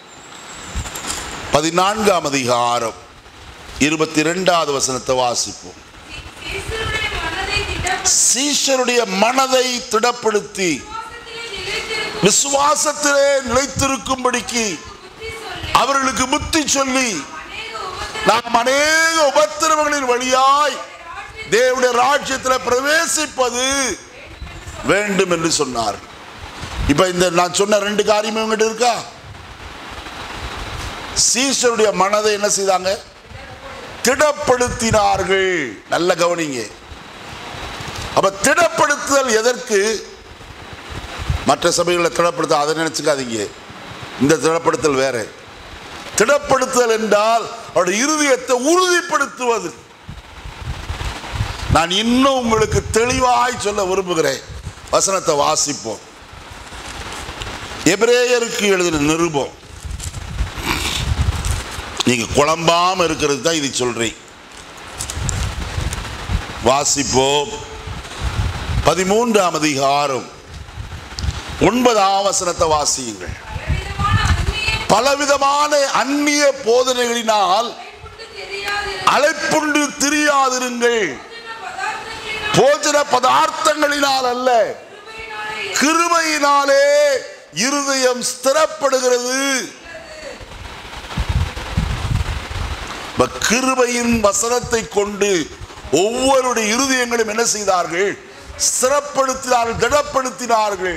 பதினான்காம் அதிகாரம் இருபத்தி ரெண்டாவது வசனத்தை வாசிப்போம் சீசருடைய மனதை திடப்படுத்தி சீஷருடைய மனதை திடப்படுத்தி விசுவாசத்திலே நிலைத்திருக்கும் விசுவாசத்திலே நிலைத்திருக்கும்படிக்கு புத்தி சொல்லி அவர்களுக்கு புத்தி சொல்லி அநேக உபத்திர நாம் அநேக உபத்திரவங்களின் வழியாய் தேவனுடைய ராஜ்யத்தில் பிரவேசிப்பது வேண்டும் என்று சொன்னார் இப்ப இந்த நான் சொன்ன ரெண்டு காரியம் இவங்கிட்ட இருக்கா சீசருடைய மனதை என்ன செய்தாங்க திடப்படுத்தினார்கள் நல்ல கவனிங்க அப்ப திடப்படுத்துதல் எதற்கு மற்ற சபைகளில் திடப்படுத்த அதை நினைச்சுக்காதீங்க இந்த திடப்படுத்தல் வேற திடப்படுத்துதல் என்றால் அவருடைய இருதயத்தை உறுதிப்படுத்துவது நான் இன்னும் உங்களுக்கு தெளிவாய் சொல்ல விரும்புகிறேன் வசனத்தை வாசிப்போம் எபிரேயருக்கு எழுதின நிருபம் நீங்க குழம்பாம இருக்கிறது தான் இதை சொல்றேன் வாசிப்போம் பதிமூன்றாம் அதிகாரம் ஒன்பதாம் வசனத்தை வாசியுங்கள் பலவிதமான பலவிதமான அந்நிய அந்நிய போதனைகளினால் கைக்குண்டு தெரியாது அலைப்புண்டு திரியாதிருங்கள் பதார்த்தங்களினால் போஜன பதார்த்தங்களினால் அல்ல கிருபையினாலே கிருபையினாலே இருதயம் ஸ்திரப்படுகிறது இப்ப கிருபையின் வசனத்தை கொண்டு ஒவ்வொருடைய இருதயங்களும் என்ன செய்தார்கள் ஸ்திரப்படுத்தினார்கள் திடப்படுத்தினார்கள்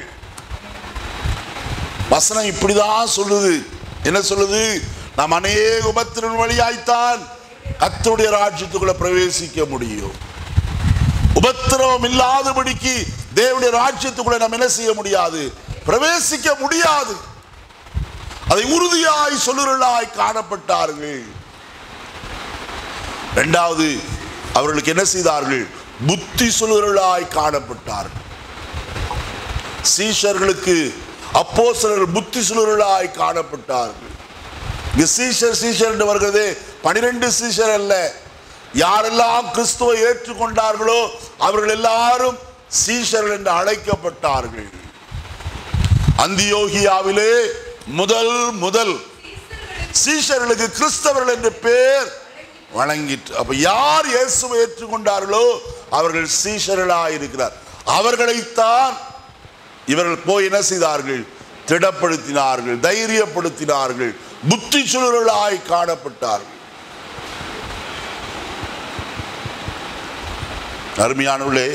வசனம் இப்படிதான் சொல்லுது என்ன சொல்லுது நாம் அநேக உபத்திரன் வழியாய்த்தான் கர்த்தருடைய ராஜ்யத்துக்குள்ள பிரவேசிக்க முடியும் உபத்திரவம் இல்லாதபடிக்கு தேவனுடைய ராஜ்யத்துக்குள்ள நாம் என்ன செய்ய முடியாது பிரவேசிக்க முடியாது அதை உறுதியாய் சொல்லுறலாய் காணப்பட்டார்கள் இரண்டாவது அவர்களுக்கு என்ன செய்தார்கள் புத்தி சொல்லுறலாய் காணப்பட்டார்கள் சீஷர்களுக்கு அப்போஸ்தலர்கள் புத்தி சொல்லுறலாய் காணப்பட்டார்கள் இங்க சீஷர் சீஷர் என்று வருகிறது பனிரெண்டு சீஷர் அல்ல யாரெல்லாம் கிறிஸ்துவை ஏற்றுக்கொண்டார்களோ அவர்கள் எல்லாரும் சீஷர்கள் என்று அழைக்கப்பட்டார்கள் அந்தியோகியாவிலே முதல் முதல் சீஷர்களுக்கு கிறிஸ்தவர்கள் என்று பேர் வழங்கிற்று அப்ப யார் இயேசுவை ஏற்றுக்கொண்டார்களோ அவர்கள் சீஷர்களாய் இருக்கிறார் அவர்களைத்தான் இவர்கள் போய் என்ன செய்தார்கள் திடப்படுத்தினார்கள் தைரியப்படுத்தினார்கள் புத்தி சுழலாய் காணப்பட்டார்கள் அருமையானவர்களே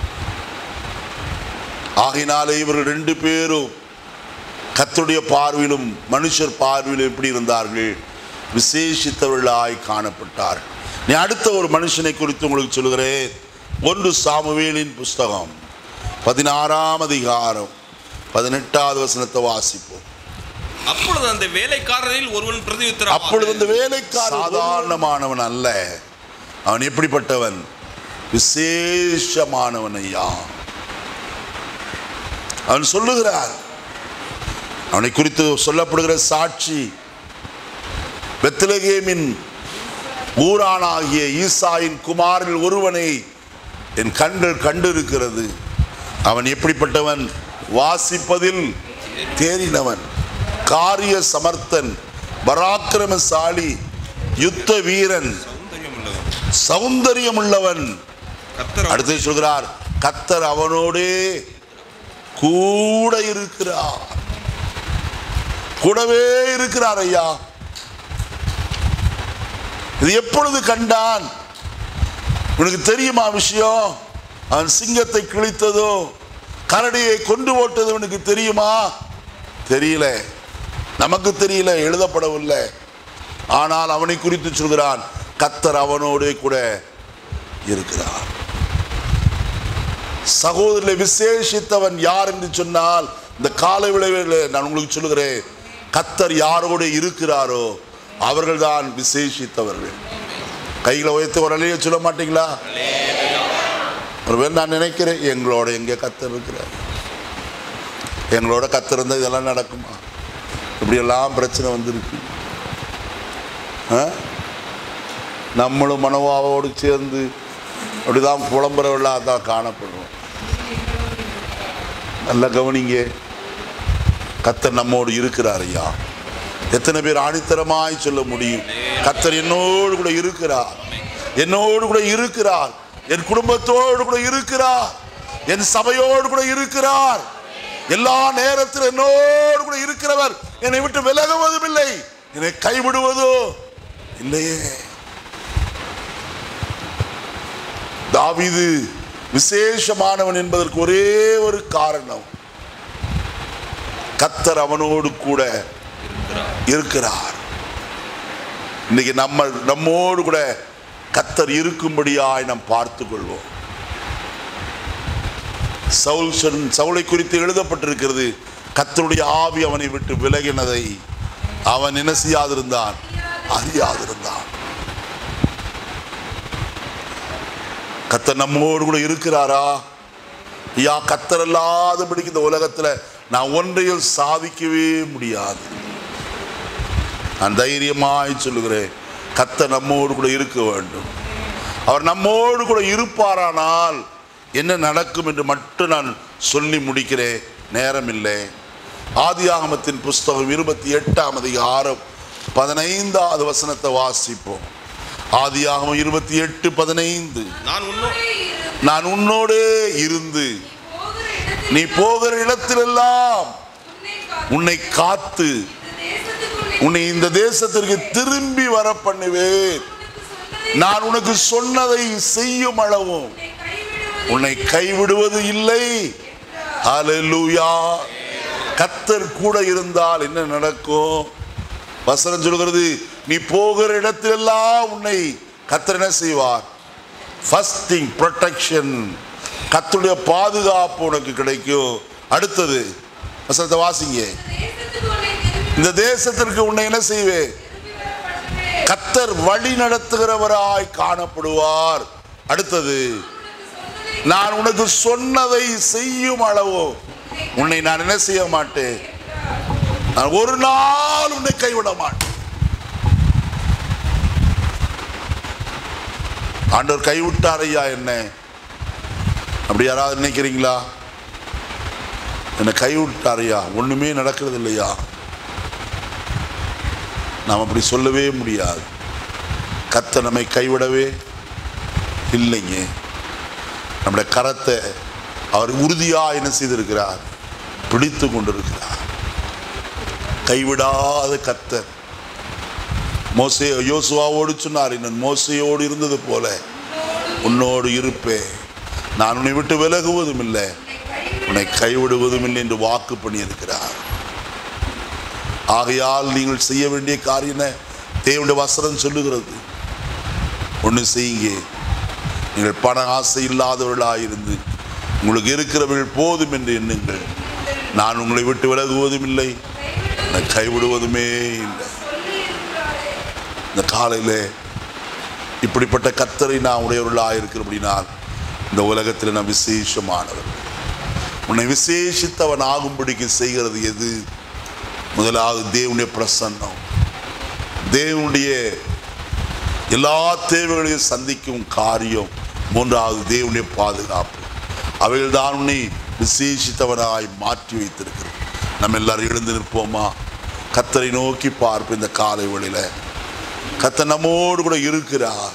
ஆகினாலே இவர்கள் ரெண்டு பேரும் கர்த்தருடைய பார்வையிலும் மனுஷர் பார்வையிலும் எப்படி இருந்தார்கள் விசேஷித்தவர்களாய் காணப்பட்டார்கள் நீ அடுத்த ஒரு மனுஷனை குறித்து உங்களுக்கு சொல்கிறேன் ஒன்று சாமுவேலின் புஸ்தகம் பதினாறாம் அதிகாரம் பதினெட்டாவது வசனத்தை வாசிப்போம் அப்பொழுது அந்த வேலைக்காரரில் ஒருவன் பிரதியுத்தரம் அப்பொழுது அந்த வேலைக்காரன் சாதாரணமானவன் அல்ல அவன் எப்படிப்பட்டவன் விசேஷமானவன் ஐயா அவன் சொல்லுகிறார் அவனை குறித்து சொல்லப்படுகிற சாட்சி பெத்லகேமின் ஊரானாகிய ஈசாயின் குமாரில் ஒருவனை என் கண்கள் கண்டிருக்கிறது அவன் எப்படிப்பட்டவன் வாசிப்பதில் தேறினவன் காரிய சமர்த்தன் பராக்கிரமசாலி யுத்த வீரன் சௌந்தரியம் உள்ளவன் சௌந்தரியம் உள்ளவன் கர்த்தர் அடுத்து சொல்கிறார் கத்தர் அவனோடே கூட இருக்கிறார் கூடவே இருக்கிறார் ஐயா இது எப்பொழுது கண்டான் உனக்கு தெரியுமா விஷயம் அவன் சிங்கத்தை கிழித்ததோ கரடியை கொண்டு போட்டது உனக்கு தெரியுமா தெரியல நமக்கு தெரியல எழுதப்படவில்லை ஆனால் அவனை குறித்து சொல்கிறான் கத்தர் அவனோடே கூட இருக்கிறார் சகோதரில விசேஷித்தவன் யார் என்று சொன்னால் இந்த கால விளைவில் நான் உங்களுக்கு சொல்லுகிறேன் கத்தர் யாரோடு இருக்கிறாரோ அவர்கள்தான் விசேஷித்தவர்கள் கைகளை உயர்த்து ஒரு அலைய சொல்ல மாட்டீங்களா ஒருவேளை நான் நினைக்கிறேன் எங்களோட எங்கே கத்தர் இருக்கிறார் எங்களோட கத்தர் இருந்தால் இதெல்லாம் நடக்குமா இப்படியெல்லாம் பிரச்சனை வந்திருக்கு ஆ? நம்மளும் மனோவாவோடு சேர்ந்து அப்படிதான் புலம்புறவர்களாக தான் காணப்படுறோம் நல்ல கவனிங்க கத்தர் நம்மோடு இருக்கிறார் ஐயா எத்தனை பேர் ஆணித்தரமாய் சொல்ல முடியும் கத்தர் என்னோடு கூட இருக்கிறார் என்னோடு கூட இருக்கிறார் என் குடும்பத்தோடு கூட இருக்கிறார் என் சபையோடு கூட இருக்கிறார் எல்லா நேரத்திலும் என்னோடு கூட இருக்கிறவர் என்னை விட்டு விலகுவதும் இல்லை என்னை கைவிடுவதோ இல்லையே தாவீது விசேஷமானவன் என்பதற்கு ஒரே ஒரு காரணம் கத்தர் அவனோடு கூட இருக்கிறார் இன்னைக்கு நம்ம நம்மோடு கூட கத்தர் இருக்கும்படியாய் நாம் பார்த்து கொள்வோம் சவுல் சொன்- சவுலை குறித்து எழுதப்பட்டிருக்கிறது கத்தருடைய ஆவி அவனை விட்டு விலகினதை அவன் என்ன செய்யாதிருந்தான் அறியாதிருந்தான் கத்தர் நம்மோடு கூட இருக்கிறாரா ஐயா கத்தர் இல்லாதபடிக்கு இந்த உலகத்துல நான் ஒன்றையும் சாதிக்கவே முடியாது நான் தைரியமாய் சொல்லுகிறேன் கத்தர் நம்மோடு கூட இருக்க வேண்டும் அவர் நம்மோடு கூட இருப்பாரானால் என்ன நடக்கும் என்று மட்டும் நான் சொல்லி முடிக்கிறேன் நேரம் இல்லை ஆதியாகமத்தின் புஸ்தகம் இருபத்தி எட்டாம் அதிகாரம் பதினைந்தாவது வசனத்தை வாசிப்போம் ஆதியாகமம் இருபத்தி எட்டு பதினைந்து நான் உன்னோ நான் உன்னோடே இருந்து போகிற இடத்தில் நீ போகிற இடத்திலெல்லாம் உன்னை காத்து உன்னை காத்து இந்த தேசத்துக்கு உன்னை உன்னை இந்த தேசத்திற்கு திரும்பி வர பண்ணுவேன் உனக்கு சொன்னதை நான் உனக்கு சொன்னதை செய்யும் அளவும் உன்னை கைவிடுவது உன்னை கைவிடுவது இல்லை ஹalleluya கத்தர் கூட இருந்தால் என்ன நடக்கும் வசனம் சொல்கிறது நீ போகிற இடத்திலெல்லாம் உன்னை கத்தர் என்ன செய்வார் ஃபர்ஸ்ட் திங் ப்ரொடெக்ஷன் கத்தருடைய பாதுகாப்பு உனக்கு கிடைக்கும் அடுத்தது வசனத்தை வாசிங்க தேசத்துக்கு உன்னை திரும்பி இந்த தேசத்திற்கு உன்னை என்ன செய்வேன் திரும்பி வர பண்ணுவேன் கத்தர் வழி நடத்துகிறவராய் காணப்படுவார் அடுத்தது நான் உனக்கு சொன்னதை செய்யும் அளவோ உன்னை நான் என்ன செய்ய மாட்டேன் நான் ஒரு நாள் உன்னை கைவிட மாட்டேன் ஆண்டவர் கைவிட்டார் ஐயா என்ன அப்படி யாராவது நினைக்கிறீங்களா என்னை கைவிட்டார் ஐயா ஒண்ணுமே நடக்கிறது இல்லையா நாம் அப்படி சொல்லவே முடியாது கத்த நம்மை கைவிடவே இல்லைங்க நம்முடைய கரத்தை அவர் உறுதியா என்ன செய்திருக்கிறார் பிடித்து கொண்டிருக்கிறார் கைவிடாத கத்தர் மோசே யோசுவாவோடு சொன்னார் இன்னும் மோசையோடு இருந்தது போல உன்னோடு இருப்பேன் நான் உன்னை விட்டு விலகுவதும் இல்லை உன்னை கைவிடுவதும் இல்லை என்று வாக்கு பண்ணியிருக்கிறார் ஆகையால் நீங்கள் செய்ய வேண்டிய காரியம் என்ன தேவனுடைய வசனம் சொல்லுகிறது ஒன்று செய்யுங்க நீங்கள் பண ஆசை இல்லாதவர்களாக இருந்து உங்களுக்கு இருக்கிறவர்கள் போதும் என்று எண்ணுங்கள் நான் உங்களை விட்டு விலகுவதும் இல்லை நான் கைவிடுவதுமே இல்லை இந்த காலையில் இப்படிப்பட்ட கத்தரை நான் உடையவர்களாக இருக்கிறபடினால் இந்த உலகத்தில் நான் விசேஷமானவர் உன்னை விசேஷித்தவன் ஆகும்படிக்கு செய்கிறது எது முதலாவது தேவனுடைய பிரசன்னம் தேவனுடைய எல்லா தேவைகளையும் சந்திக்கும் காரியம் மூன்றாவது தேவனுடைய பாதுகாப்பு அவைகள் தான் உன்னை விசேஷித்தவனாய் மாற்றி வைத்திருக்கிறது நம்ம எல்லாரும் எழுந்து நிற்போமா கத்தரை நோக்கி பார்ப்போம் இந்த காலை வேளையில கத்தர் நம்மோடு கூட இருக்கிறார்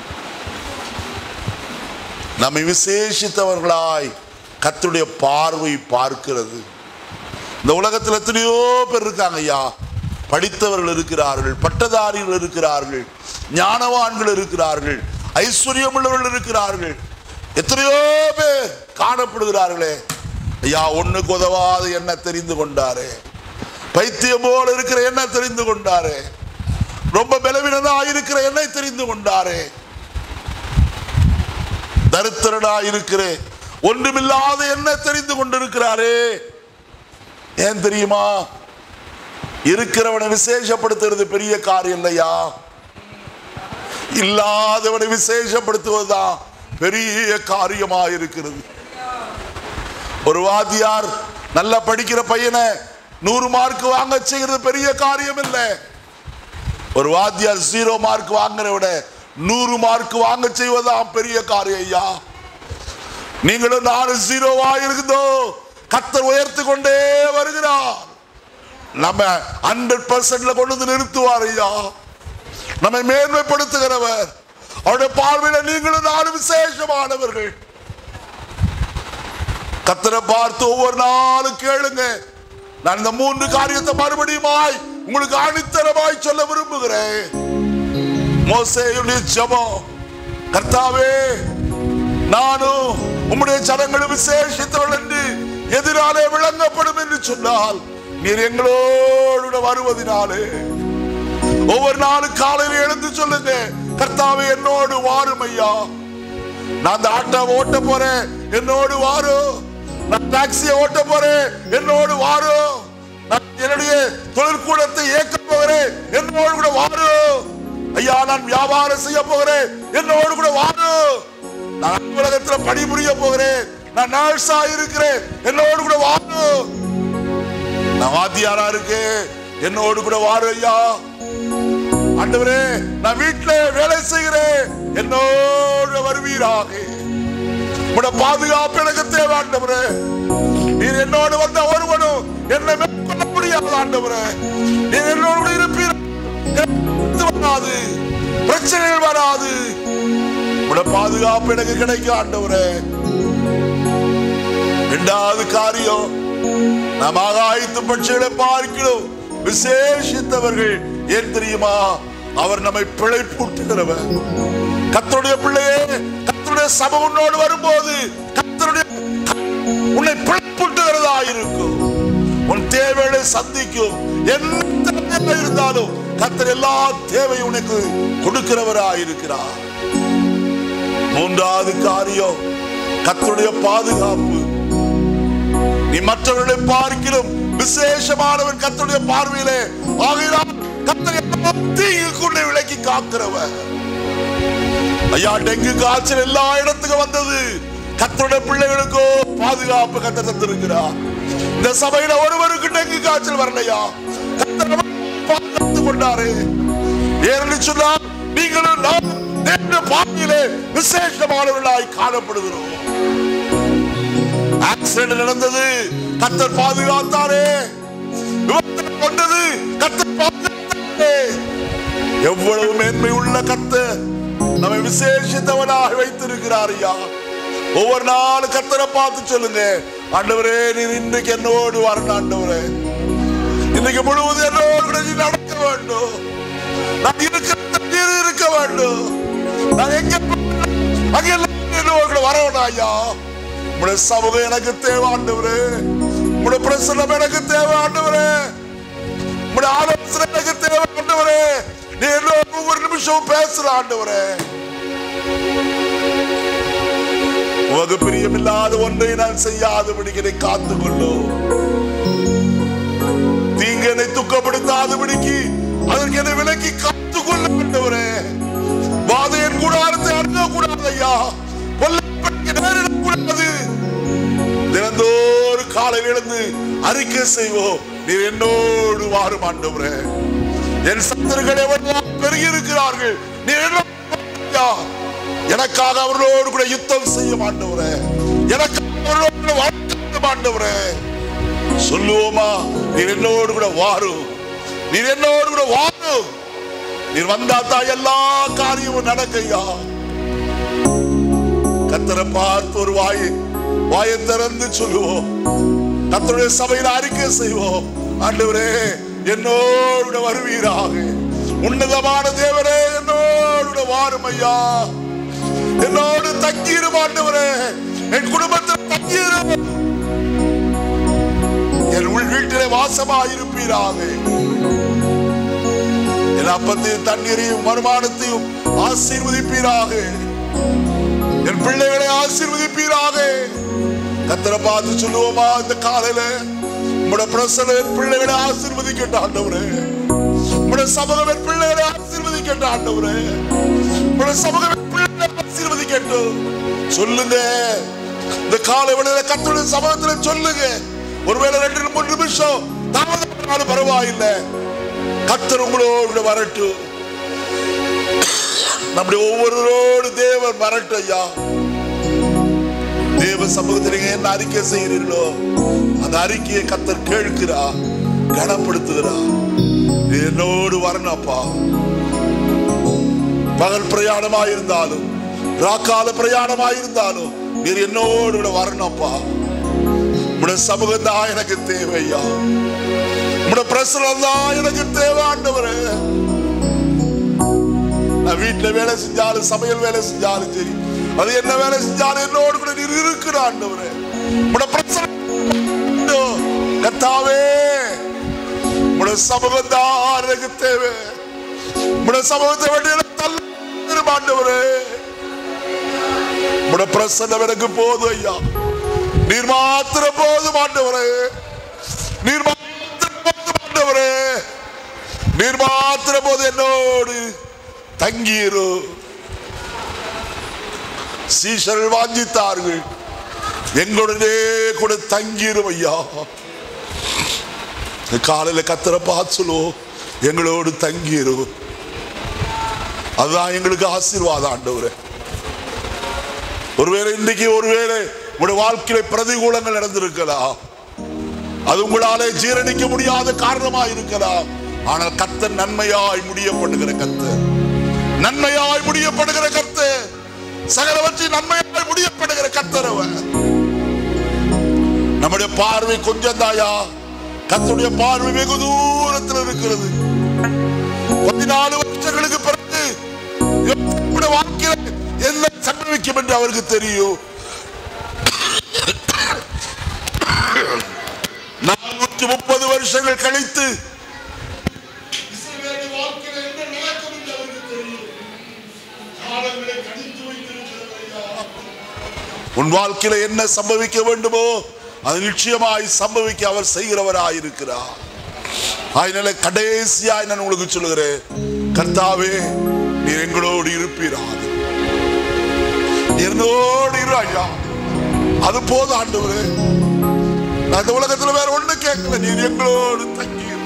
நம்மை விசேஷித்தவர்களாய் கத்தருடைய பார்வை பார்க்கிறது இந்த உலகத்தில் எத்தனையோ பேர் இருக்காங்க ஐயா படித்தவர்கள் இருக்கிறார்கள் பட்டதாரிகள் இருக்கிறார்கள் ஞானவான்கள் இருக்கிறார்கள் ஐஸ்வர்யம் உள்ளவர்கள் இருக்கிறார்கள் எத்தனையோ பேர் காணப்படுகிறார்களே ஐயா ஒண்ணுக்கு உதவாத என்ன தெரிந்து கொண்டாரே பைத்தியம் போல இருக்கிற என்ன தெரிந்து கொண்டாரே ரொம்ப பலவீனதா இருக்கிற என்னை தெரிந்து கொண்டாரே தரித்திரனா இருக்கிறேன் ஒன்றுமில்லாத என்ன தெரிந்து கொண்டிருக்கிறாரே ஏன் தெரியுமா இருக்கிறவனை விசேஷப்படுத்துறது பெரிய காரியம் இல்லையா இல்லாதவனை விசேஷப்படுத்துவதுதான் பெரிய காரியமா இருக்கிறது ஒரு வாத்தியார் நல்லா படிக்கிற பையனை நூறு மார்க் வாங்க செய்கிறது பெரிய காரியம் இல்லை ஒரு வாத்தியார் ஜீரோ மார்க் வாங்குற விட நூறு மார்க் வாங்க செய்வதுதான் பெரிய காரியம் ஐயா நீங்களும் நானும் ஜீரோவா இருக்குதோ கத்தர் உயர்த்தி கொண்டே வருகிறார் நம்ம ஹண்ட்ரட் பர்சன்ட்ல கொண்டு வந்து நிறுத்துவார் ஐயா நம்மை மேன்மைப்படுத்துகிறவர் அவருடைய பார்வையில நீங்களும் நானும் விசேஷமானவர்கள் கத்தரை பார்த்து ஒவ்வொரு நாளும் கேளுங்க நான் இந்த மூன்று காரியத்தை மறுபடியுமாய் உங்களுக்கு அணித்தரமாய் சொல்ல விரும்புகிறேன் மோசேயுடைய ஜெபம் கர்த்தாவே நானும் உம்முடைய ஜனங்களும் விசேஷித்தவர்கள் என்று எதிராலே விளங்கப்படும் என்று சொன்னால் நீர் எங்களோடு கூட வருவதினாலே ஒவ்வொரு நாளும் காலையில் எழுந்து சொல்லுங்க கர்த்தாவே என்னோடு வாரும் ஐயா நான் அந்த ஆட்டோ ஓட்ட போறேன் என்னோடு வாரு நான் டாக்ஸியை ஓட்ட போறேன் என்னோடு வாரு நான் என்னுடைய தொழிற்கூடத்தை இயக்க போகிறேன் என்னோடு கூட வாரு ஐயா நான் வியாபாரம் செய்ய போகிறேன் என்னோடு கூட வாரு நான் அலுவலகத்துல பணிபுரிய போகிறேன் நான் நர்ஸா இருக்கிறேன் என்னோடு கூட வாரு நான் வாத்தியாரா இருக்கேன் என்னோடு கூட வாரு ஐயா ஆண்டவரே நான் வீட்டுல வேலை செய்கிறேன் என்னோடு வருவீராக உட பாதுகாப்பு எனக்கு தேவை ஆண்டவரே நீர் என்னோடு வந்த ஒருவனும் என்னை மேற்கொள்ள முடியாது ஆண்டவரே நீர் என்னோடு கூட இருப்பீர் எனக்கு வராது பிரச்சனைகள் வராது உட பாதுகாப்பு எனக்கு கிடைக்கும் ஆண்டவரே இரண்டாவது காரியம் நாம் ஆகாயத்து பட்சிகளை பார்க்கிறோம் விசேஷித்தவர்கள் ஏன் தெரியுமா அவர் நம்மை பிழைப்பூட்டுகிறவர் கத்தருடைய பிள்ளையே கத்தருடைய சபை உன்னோடு வரும்போது கத்தருடைய உன்னை பிழைப்பூட்டுகிறதா இருக்கும் உன் தேவைகளை சந்திக்கும் எந்த தேவை இருந்தாலும் கத்தர் எல்லா தேவையும் உனக்கு கொடுக்கிறவரா இருக்கிறார் மூன்றாவது காரியம் கத்தருடைய பாதுகாப்பு நீ மற்றவர்களை பார்க்கிறோம் விசேஷமானவன் கத்தருடைய பார்வையிலே ஆகிறான் கத்தர் எல்லா தீங்குக்குள்ளே விலக்கி காக்கிறவர் ஐயா டெங்கு காய்ச்சல் எல்லா இடத்துக்கும் வந்தது கத்தருடைய பிள்ளைகளுக்கோ பாதுகாப்பு கத்த தந்திருக்கிறார் இந்த சபையில ஒருவருக்கு டெங்கு காய்ச்சல் வரலையா கத்தர் நம்மை பாதுகாத்து கொண்டாரு ஏன்னு சொன்னா நீங்களும் நாம் தேவனுடைய பார்வையிலே விசேஷமானவர்களாய் காணப்படுகிறோம் ஆக்சிடென்ட் நடந்தது கத்தர் பாதுகாத்தாரே விபத்து கொண்டது கத்தர் பாதுகாத்தாரே எவ்வளவு மேன்மை உள்ள கத்தர் நம்மை விசேஷித்தவனாக வைத்திருக்கிறார் ஐயா ஒவ்வொரு நாளும் கத்தரை பார்த்து சொல்லுங்க ஆண்டவரே நீர் இன்றைக்கு என்னோடு வரணும் ஆண்டவரே இன்னைக்கு முழுவதும் என்னோடு கூட நீ நடக்க வேண்டும் நான் இருக்க நீர் இருக்க வேண்டும் நான் எங்க அங்க எல்லாம் என்னோடு கூட வரணும் ஐயா உங்களுடைய சமூகம் எனக்கு தேவை ஆண்டவரே உங்களுடைய பிரசனம் எனக்கு தேவை ஆண்டவரே உங்களுடைய ஆலோசனை எனக்கு தேவை ஆண்டவரே நீ என்னோட ஒவ்வொரு நிமிஷமும் பேசுற ஆண்டவரே உமக்கு பிரியமில்லாத ஒன்றை நான் செய்யாதபடிக்கு என்னை காத்துக் கொள்ளும் தீங்கு என்னை துக்கப்படுத்தாதபடிக்கு அதற்கு என்னை விலக்கி காத்துக் கொள்ள ஆண்டவரே வாதை என் நேரிடக்கூடாது ஐயா பொல்லாப்படிக்கு நேரிடக்கூடாது தினந்தோறும் காலையில் எழுந்து அறிக்கை செய்வோம் நீர் என்னோடு வாரும் ஆண்டவரே என் சத்தர்கள் எவ்வளவு பெருகி இருக்கிறார்கள் நீர் என்னோடு ஐயா, எனக்காக அவர்களோடு கூட யுத்தம் செய்ய மாட்டவரே எனக்காக அவர்களோடு கூட வாழ்க்கை மாட்டவரே சொல்லுவோமா நீர் என்னோடு கூட வாரும் நீர் என்னோடு கூட வாரும் நீர் வந்தா தான் எல்லா காரியமும் நடக்கையா கத்தரை பார்த்து ஒரு வாயை வாயை திறந்து சொல்லுவோம் கத்தருடைய சபையில் அறிக்கை செய்வோம் ஆண்டவரே என்னோடு கூட வருவீராக உன்னதமான தேவரே என்னோடு கூட வாரும் ஐயா என்னோடு தங்கியிரும் ஆண்டவரே என் குடும்பத்தில் தங்கியிரும் என் உள் வீட்டிலே வாசமாயிருப்பீராக என் அப்பத்தையும் தண்ணீரையும் வருமானத்தையும் ஆசீர்வதிப்பீராக என் பிள்ளைகளை ஆசீர்வதிப்பீராக கத்தரை பார்த்து சொல்லுவோமா இந்த காலையில உங்களோட பிரசன என் பிள்ளைகளை ஆசீர்வதிக்கட்ட ஆண்டவரே உங்களோட சமூகம் என் பிள்ளைகளை ஆசீர்வதிக்கட்ட ஆண்டவரே உங்களோட சமூகம் என் பிள்ளைகளை ஆசீர்வதிக்கட்டும் சொல்லுங்க இந்த காலை வேளையில கத்தருடைய சமூகத்துல சொல்லுங்க ஒருவேளை ரெண்டு மூணு நிமிஷம் தாமதம் பரவாயில்லை கத்தர் உங்களோடு வரட்டும் நம்முடைய ஒவ்வொருவரோடு தேவன் வரட்டும் ஐயா தேவ சமூகத்தில் நீங்க என்ன அறிக்கை செய்கிறீர்களோ அந்த அறிக்கையை கத்தர் கேட்கிறா கனப்படுத்துகிறா நீ என்னோடு வரணும் அப்பா பகல் பிரயாணமா இருந்தாலும் ராக்கால பிரயாணமா இருந்தாலும் நீர் என்னோடு கூட வரணும் அப்பா உடைய சமூகம் தான் எனக்கு தேவையா உடைய பிரசனம் தான் எனக்கு தேவை ஆண்டவரே நான் வீட்டுல வேலை செஞ்சாலும் சமையல் வேலை செஞ்சாலும் சரி அது என்ன வேலை செஞ்சாலும் என்னோடு கூட நீர் இருக்கிற ஆண்டவரே உடைய பிரச்சனை கத்தாவே உடைய சமூகம் தான் எனக்கு தேவை உடைய சமூகத்தை வேண்டிய தள்ள ஆண்டவரே உடைய பிரசன்னம் எனக்கு போதும் ஐயா நீர் மாத்திரம் போதும் ஆண்டவரே நீர் மாத்திரம் போதும் ஆண்டவரே நீர் மாத்திரம் போது என்னோடு தங்கியிரு சீஷர்கள் வாஞ்சித்தார்கள் எங்களுடனே கூட தங்கிரும் ஐயா இந்த காலையில கத்தரை பார்த்து சொல்லுவோம் எங்களோடு தங்கிரும் அதுதான் எங்களுக்கு ஆசீர்வாதம் ஆண்டவரே ஒருவேளை இன்றைக்கு ஒருவேளை உங்களுடைய வாழ்க்கையில பிரதிகூலங்கள் நடந்திருக்கலாம் அது உங்களாலே ஜீரணிக்க முடியாத காரணமா இருக்கலாம் ஆனால் கர்த்தர் நன்மையாய் முடியப்படுகிற கர்த்தர் நன்மையாய் முடியப்படுகிற கர்த்தர் சகலவற்றின் நன்மையாய் முடியப்படுகிற கர்த்தர் அவர் நம்முடைய பார்வை கொஞ்சம் தாயா கர்த்தருடைய பார்வை வெகு தூரத்தில் இருக்கிறது பதினாலு வருஷங்களுக்கு பிறகு யோசேப்புடைய வாழ்க்கையில் என்ன சம்பவிக்கும் என்று அவருக்கு தெரியும் நானூற்றி முப்பது வருஷங்கள் கழித்து இஸ்ரவேலின் வாழ்க்கையில் என்ன நடக்கும் என்று அவருக்கு தெரியும். காலங்களை கணித்து வைத்திருக்கிறது ஐயா. உன் வாழ்க்கையில என்ன சம்பவிக்க வேண்டுமோ அது நிச்சயமாய் சம்பவிக்க அவர் செய்கிறவராய் இருக்கிறார் அதனால கடைசியாய் நான் உங்களுக்கு சொல்லுகிறேன் கர்த்தாவே நீர் எங்களோடு இருப்பீராக என்னோடு இரு ஐயா அது போதும் ஆண்டவரே நான் இந்த உலகத்துல வேற ஒண்ணு கேட்கல நீர் எங்களோடு தங்கி இரு.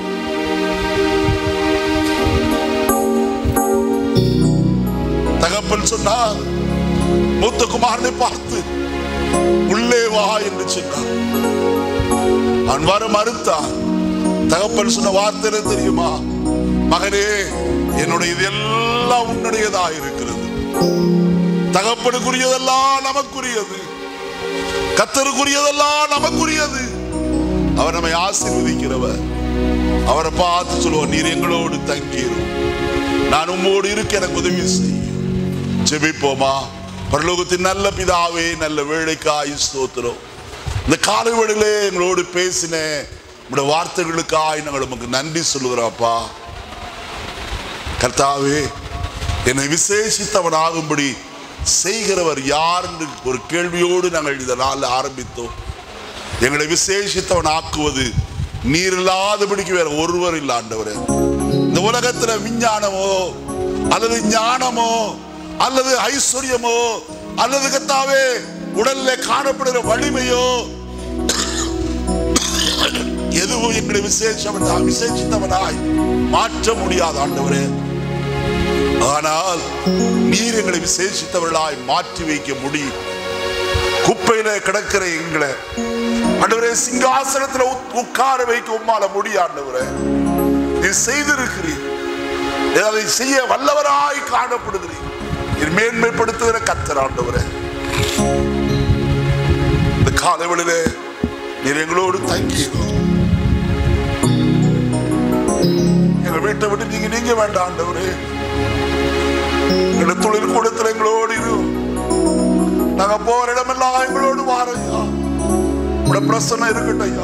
தகப்பன் சொன்னார் மூத்த குமாரனை பார்த்து உள்ளே வா என்று சொன்னார் அவன் வர மறுத்தான் தகப்பன் சொன்ன வார்த்தை என்ன தெரியுமா மகனே என்னுடைய இதெல்லாம் உன்னுடையதா இருக்கிறது தகப்பனுக்குரியதெல்லாம் நமக்குரியது கத்தருக்குரியதெல்லாம் நமக்குரியது அவர் நம்மை ஆசீர்வதிக்கிறவர் அவரை பார்த்து சொல்லுவோம் நீர் எங்களோடு தங்கியிரும் நான் உம்மோடு இருக்க எனக்கு உதவி செய்யும் ஜெபிப்போமா பரலோகத்தின் நல்ல பிதாவே நல்ல வேலைக்காய் ஸ்தோத்திரம் இந்த காலை வேளையிலே எங்களோடு பேசின உங்களுடைய வார்த்தைகளுக்காய் நாங்கள் உமக்கு நன்றி சொல்லுகிறோம்ப்பா கர்த்தாவே என்னை விசேஷித்தவனாகும்படி செய்கிறவர் யார் என்று ஒரு கேள்வியோடு நாங்கள் இந்த நாளில் ஆரம்பித்தோம் எங்களை விசேஷித்தவன் ஆக்குவது நீர் இல்லாதபடிக்கு வேற ஒருவர் இல்லை ஆண்டவரே இந்த உலகத்துல விஞ்ஞானமோ அல்லது ஞானமோ அல்லது ஐஸ்வர்யமோ அல்லது கத்தாவே உடல்ல காணப்படுகிற வலிமையோ எதுவும் எங்களை விசேஷம் விசேஷித்தவனாய் மாற்ற முடியாத ஆண்டவரே ஆனால் நீர் எங்களை விசேஷித்தவர்களாய் மாற்றி வைக்க முடியும் குப்பையில கிடக்கிற எங்களை ஆண்டவரே சிங்காசனத்துல உத்- உட்கார வைக்க உம்மால முடியும் ஆண்டவரே நீ செய்திருக்கிறீர் நீர் அதை செய்ய வல்லவராய் காணப்படுகிறீர் நீர் மேன்மைப்படுத்துகிற கத்தர் ஆண்டவரே இந்த காலவெளியிலே நீர் எங்களோடு தங்கியிருந்தோம் எங்க வீட்டை விட்டு நீங்க நீங்க வேண்டாம் ஆண்டவரே எங்க தொழில் கூடத்தில் எங்களோடு இரு நாங்க போற இடமெல்லாம் எங்களோடு வாரையா உடைய பிரசன்னம் இருக்கட்டும் ஐயா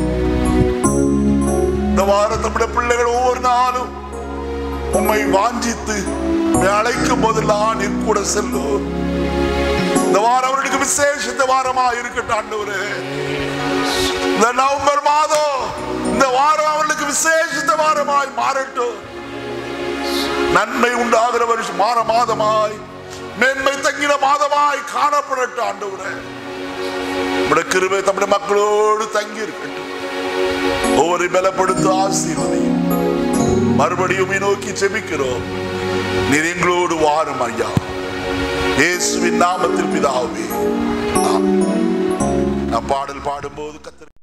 இந்த வாரம் நம்முடைய பிள்ளைகள் ஒவ்வொரு நாளும் உம்மை வாஞ்சித்து உம்மை அழைக்கும் போதெல்லாம் நீ கூட செல்லும் இந்த வாரம் அவர்களுக்கு விசேஷத்த வாரமா இருக்கட்டும் ஆண்டவரே இந்த நவம்பர் மாதம் இந்த வாரம் அவர்களுக்கு விசேஷத்த வாரமாய் மாறட்டும் நன்மை உண்டாகிற வருஷம் மாற மாதமாய் மேன்மை தங்கின மாதமாய் காணப்படட்டும் ஆண்டவரே நம்முடைய கிருபை நம்முடைய மக்களோடு தங்கி இருக்கட்டும் ஒவ்வொரு பலப்படுத்த ஆசீர்வதியும் மறுபடியும் உம்மை நோக்கி செபிக்கிறோம் நீர் எங்களோடு வாரும் ஐயா இயேசுவின் நாமத்தில் பிதாவே ஆமென். நான் பாடல் பாடும்போது கத்தர்